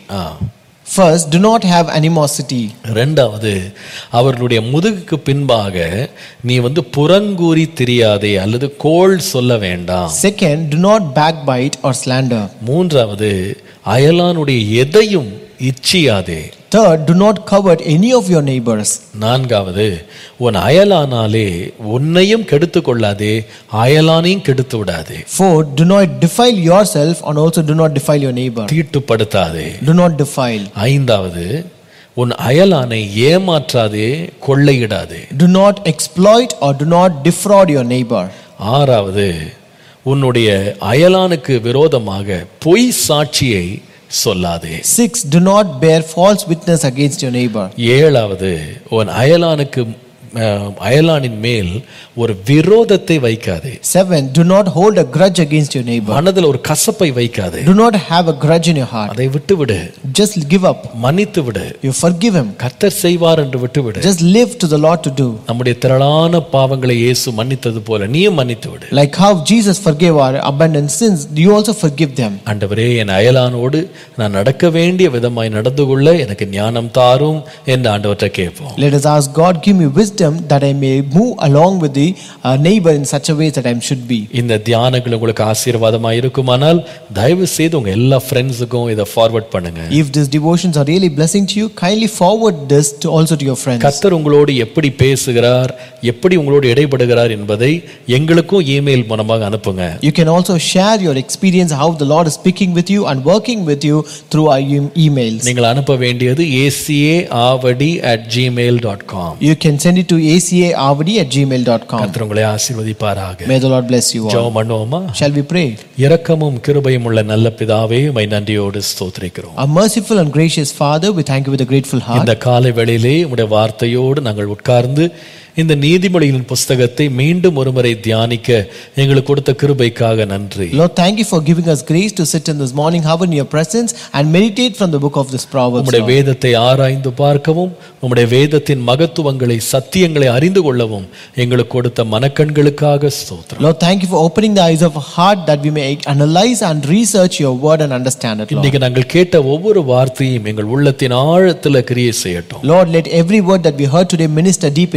S1: First, do not have animosity.
S2: ரெண்டாவது அவர்களுடைய முதுகுக்கு பின்பாக நீ வந்து புறங்கூறி திரியாதே அல்லது கோள் சொல்ல வேண்டாம்
S1: Second, do not backbite or slander.
S2: மூன்றாவது அயலானுடைய எதையும் இச்சியாதே
S1: Third, do not covet any of your neighbors.
S2: நான்காவது உன் அயலானாலே உன்னையும் கெடுத்து கொள்ளாதே அயலானையும் கெடுத்து விடாதே
S1: Fourth, do not defile yourself and also do not defile your neighbor.
S2: தீட்டுப்படுத்தாதே
S1: Do not defile.
S2: ஐந்தாவது உன் அயலானை ஏமாற்றாதே கொள்ளையிடாதே
S1: Do not exploit or do not defraud your neighbor.
S2: ஆறாவது உன்னுடைய அயலானுக்கு விரோதமாக பொய் சாட்சியை சொல்லாதே
S1: Six, do not bear false witness against your neighbor.
S2: ஏழாவது உன் அயலானுக்கு அஹ், அயலானின் மேல் ஒரு விரோதத்தை வைக்காதே
S1: Seven, do not hold a grudge against your neighbor.
S2: மனதில் ஒரு கசப்பை வைக்காதே
S1: Do not have a grudge in your heart.
S2: அதை விட்டு விடு
S1: Just give up.
S2: மன்னித்து விடு
S1: You forgive him.
S2: கர்த்தர் செய்வார் என்று விட்டு விடு
S1: Just live to the Lord to do.
S2: நம்முடைய திரளான பாவங்களை இயேசு மன்னித்தது போல நீயும் மன்னித்து விடு
S1: Like how Jesus forgave our abundant sins, you also forgive them.
S2: ஆண்டவரே என் அயலானோடு நான் நடக்க வேண்டிய விதமாய் நடந்து கொள்ள எனக்கு ஞானம் தாரும் என்று ஆண்டவற்றை கேட்போம்
S1: Let us ask God, give me wisdom that I may move along with the uh, neighbor in such a way that I should be.
S2: இந்த தியானங்கள் உங்களுக்கு ஆசீர்வாதமா இருக்குமானால் தயவு செய்து உங்க எல்லா ஃப்ரெண்ட்ஸுக்கும் இதை ஃபார்வர்ட் பண்ணுங்க
S1: If these devotions are really blessing to you, kindly forward this to also to your friends.
S2: கர்த்தர் உங்களோடு எப்படி பேசுகிறார் எப்படி உங்களோடு இடைப்படுகிறார் என்பதை எங்களுக்கும் இமெயில் மூலமாக அனுப்புங்க
S1: You can also share your experience how the Lord is speaking with you and working with you through our e- emails.
S2: நீங்கள் அனுப்ப வேண்டியது ACA Avadi at Gmail dot com
S1: You can send it to acaavadi at gmail.com.
S2: கர்த்தர் உங்களை ஆசீர்வதிப்பாராக
S1: May the Lord bless you all.
S2: ஜெபம் பண்ணுவோமா
S1: Shall we pray?
S2: இரக்கமும் கிருபையும் உள்ள நல்ல பிதாவே மை நன்றியோடு ஸ்தோத்திரிக்கிறோம்
S1: Our merciful and gracious Father, we thank you with a grateful heart.
S2: இந்த காலை வேளையிலே உடைய வார்த்தையோடு நாங்கள் உட்கார்ந்து இந்த நீதிமொழிகளின் புஸ்தகத்தை மீண்டும் ஒருமுறை தியானிக்க எங்களுக்கு கொடுத்த கிருபைக்காக நன்றி
S1: Lord, thank you for giving us grace to sit in this morning hour in your presence and meditate from the book of this Proverbs.
S2: உம்முடைய
S1: Lord.
S2: வேதத்தை ஆராய்ந்து பார்க்கவும் உம்முடைய வேதத்தின் மகத்துவங்களை சத்தியங்களை அறிந்து கொள்ளவும் எங்களுக்கு கொடுத்த மனக்கண்களுக்காக ஸ்தோத்திரம்
S1: Lord, thank you for opening the eyes of our heart that we may analyze and research your word and understand it, Lord.
S2: இன்னைக்கு நாங்கள் கேட்ட ஒவ்வொரு வார்த்தையும் எங்கள் உள்ளத்தின் ஆழத்துல கிரியை செய்யட்டும்
S1: Lord, let every word that we heard today minister deep in our hearts, Lord.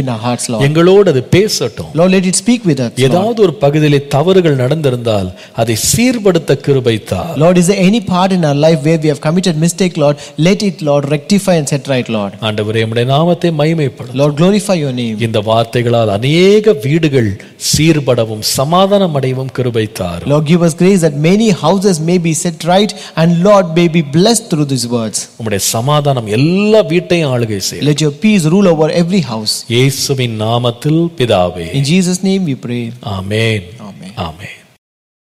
S1: Lord.
S2: எங்களோடு அது பேசட்டும்
S1: Lord, let it speak with us. Lord.
S2: ஏதாவது ஒரு பகுதியிலே தவறுகள் நடந்திருந்தால் அதை சீர்படுத்த கிருபை தார்
S1: Lord, is there any part in our life where we have committed mistake, Lord? Let it, Lord, rectify and set right, Lord.
S2: ஆண்டவரே உம்முடைய நாமத்தை மகிமைப்படும்
S1: Lord, glorify your name.
S2: இந்த வார்த்தைகளால் அநேக வீடுகள் சீர்படவும் சமாதானம் அடையவும் கிருபை தார்
S1: Lord, give us grace that many houses may be set right and Lord may be blessed through these words.
S2: உம்முடைய சமாதானம் எல்லா வீட்டையும் ஆளுகை செய்யும்
S1: Let your peace rule over every house.
S2: இயேசுவின் நாமத்தில் பிதாவே
S1: In Jesus' name we pray.
S2: Amen
S1: Amen.
S2: Amen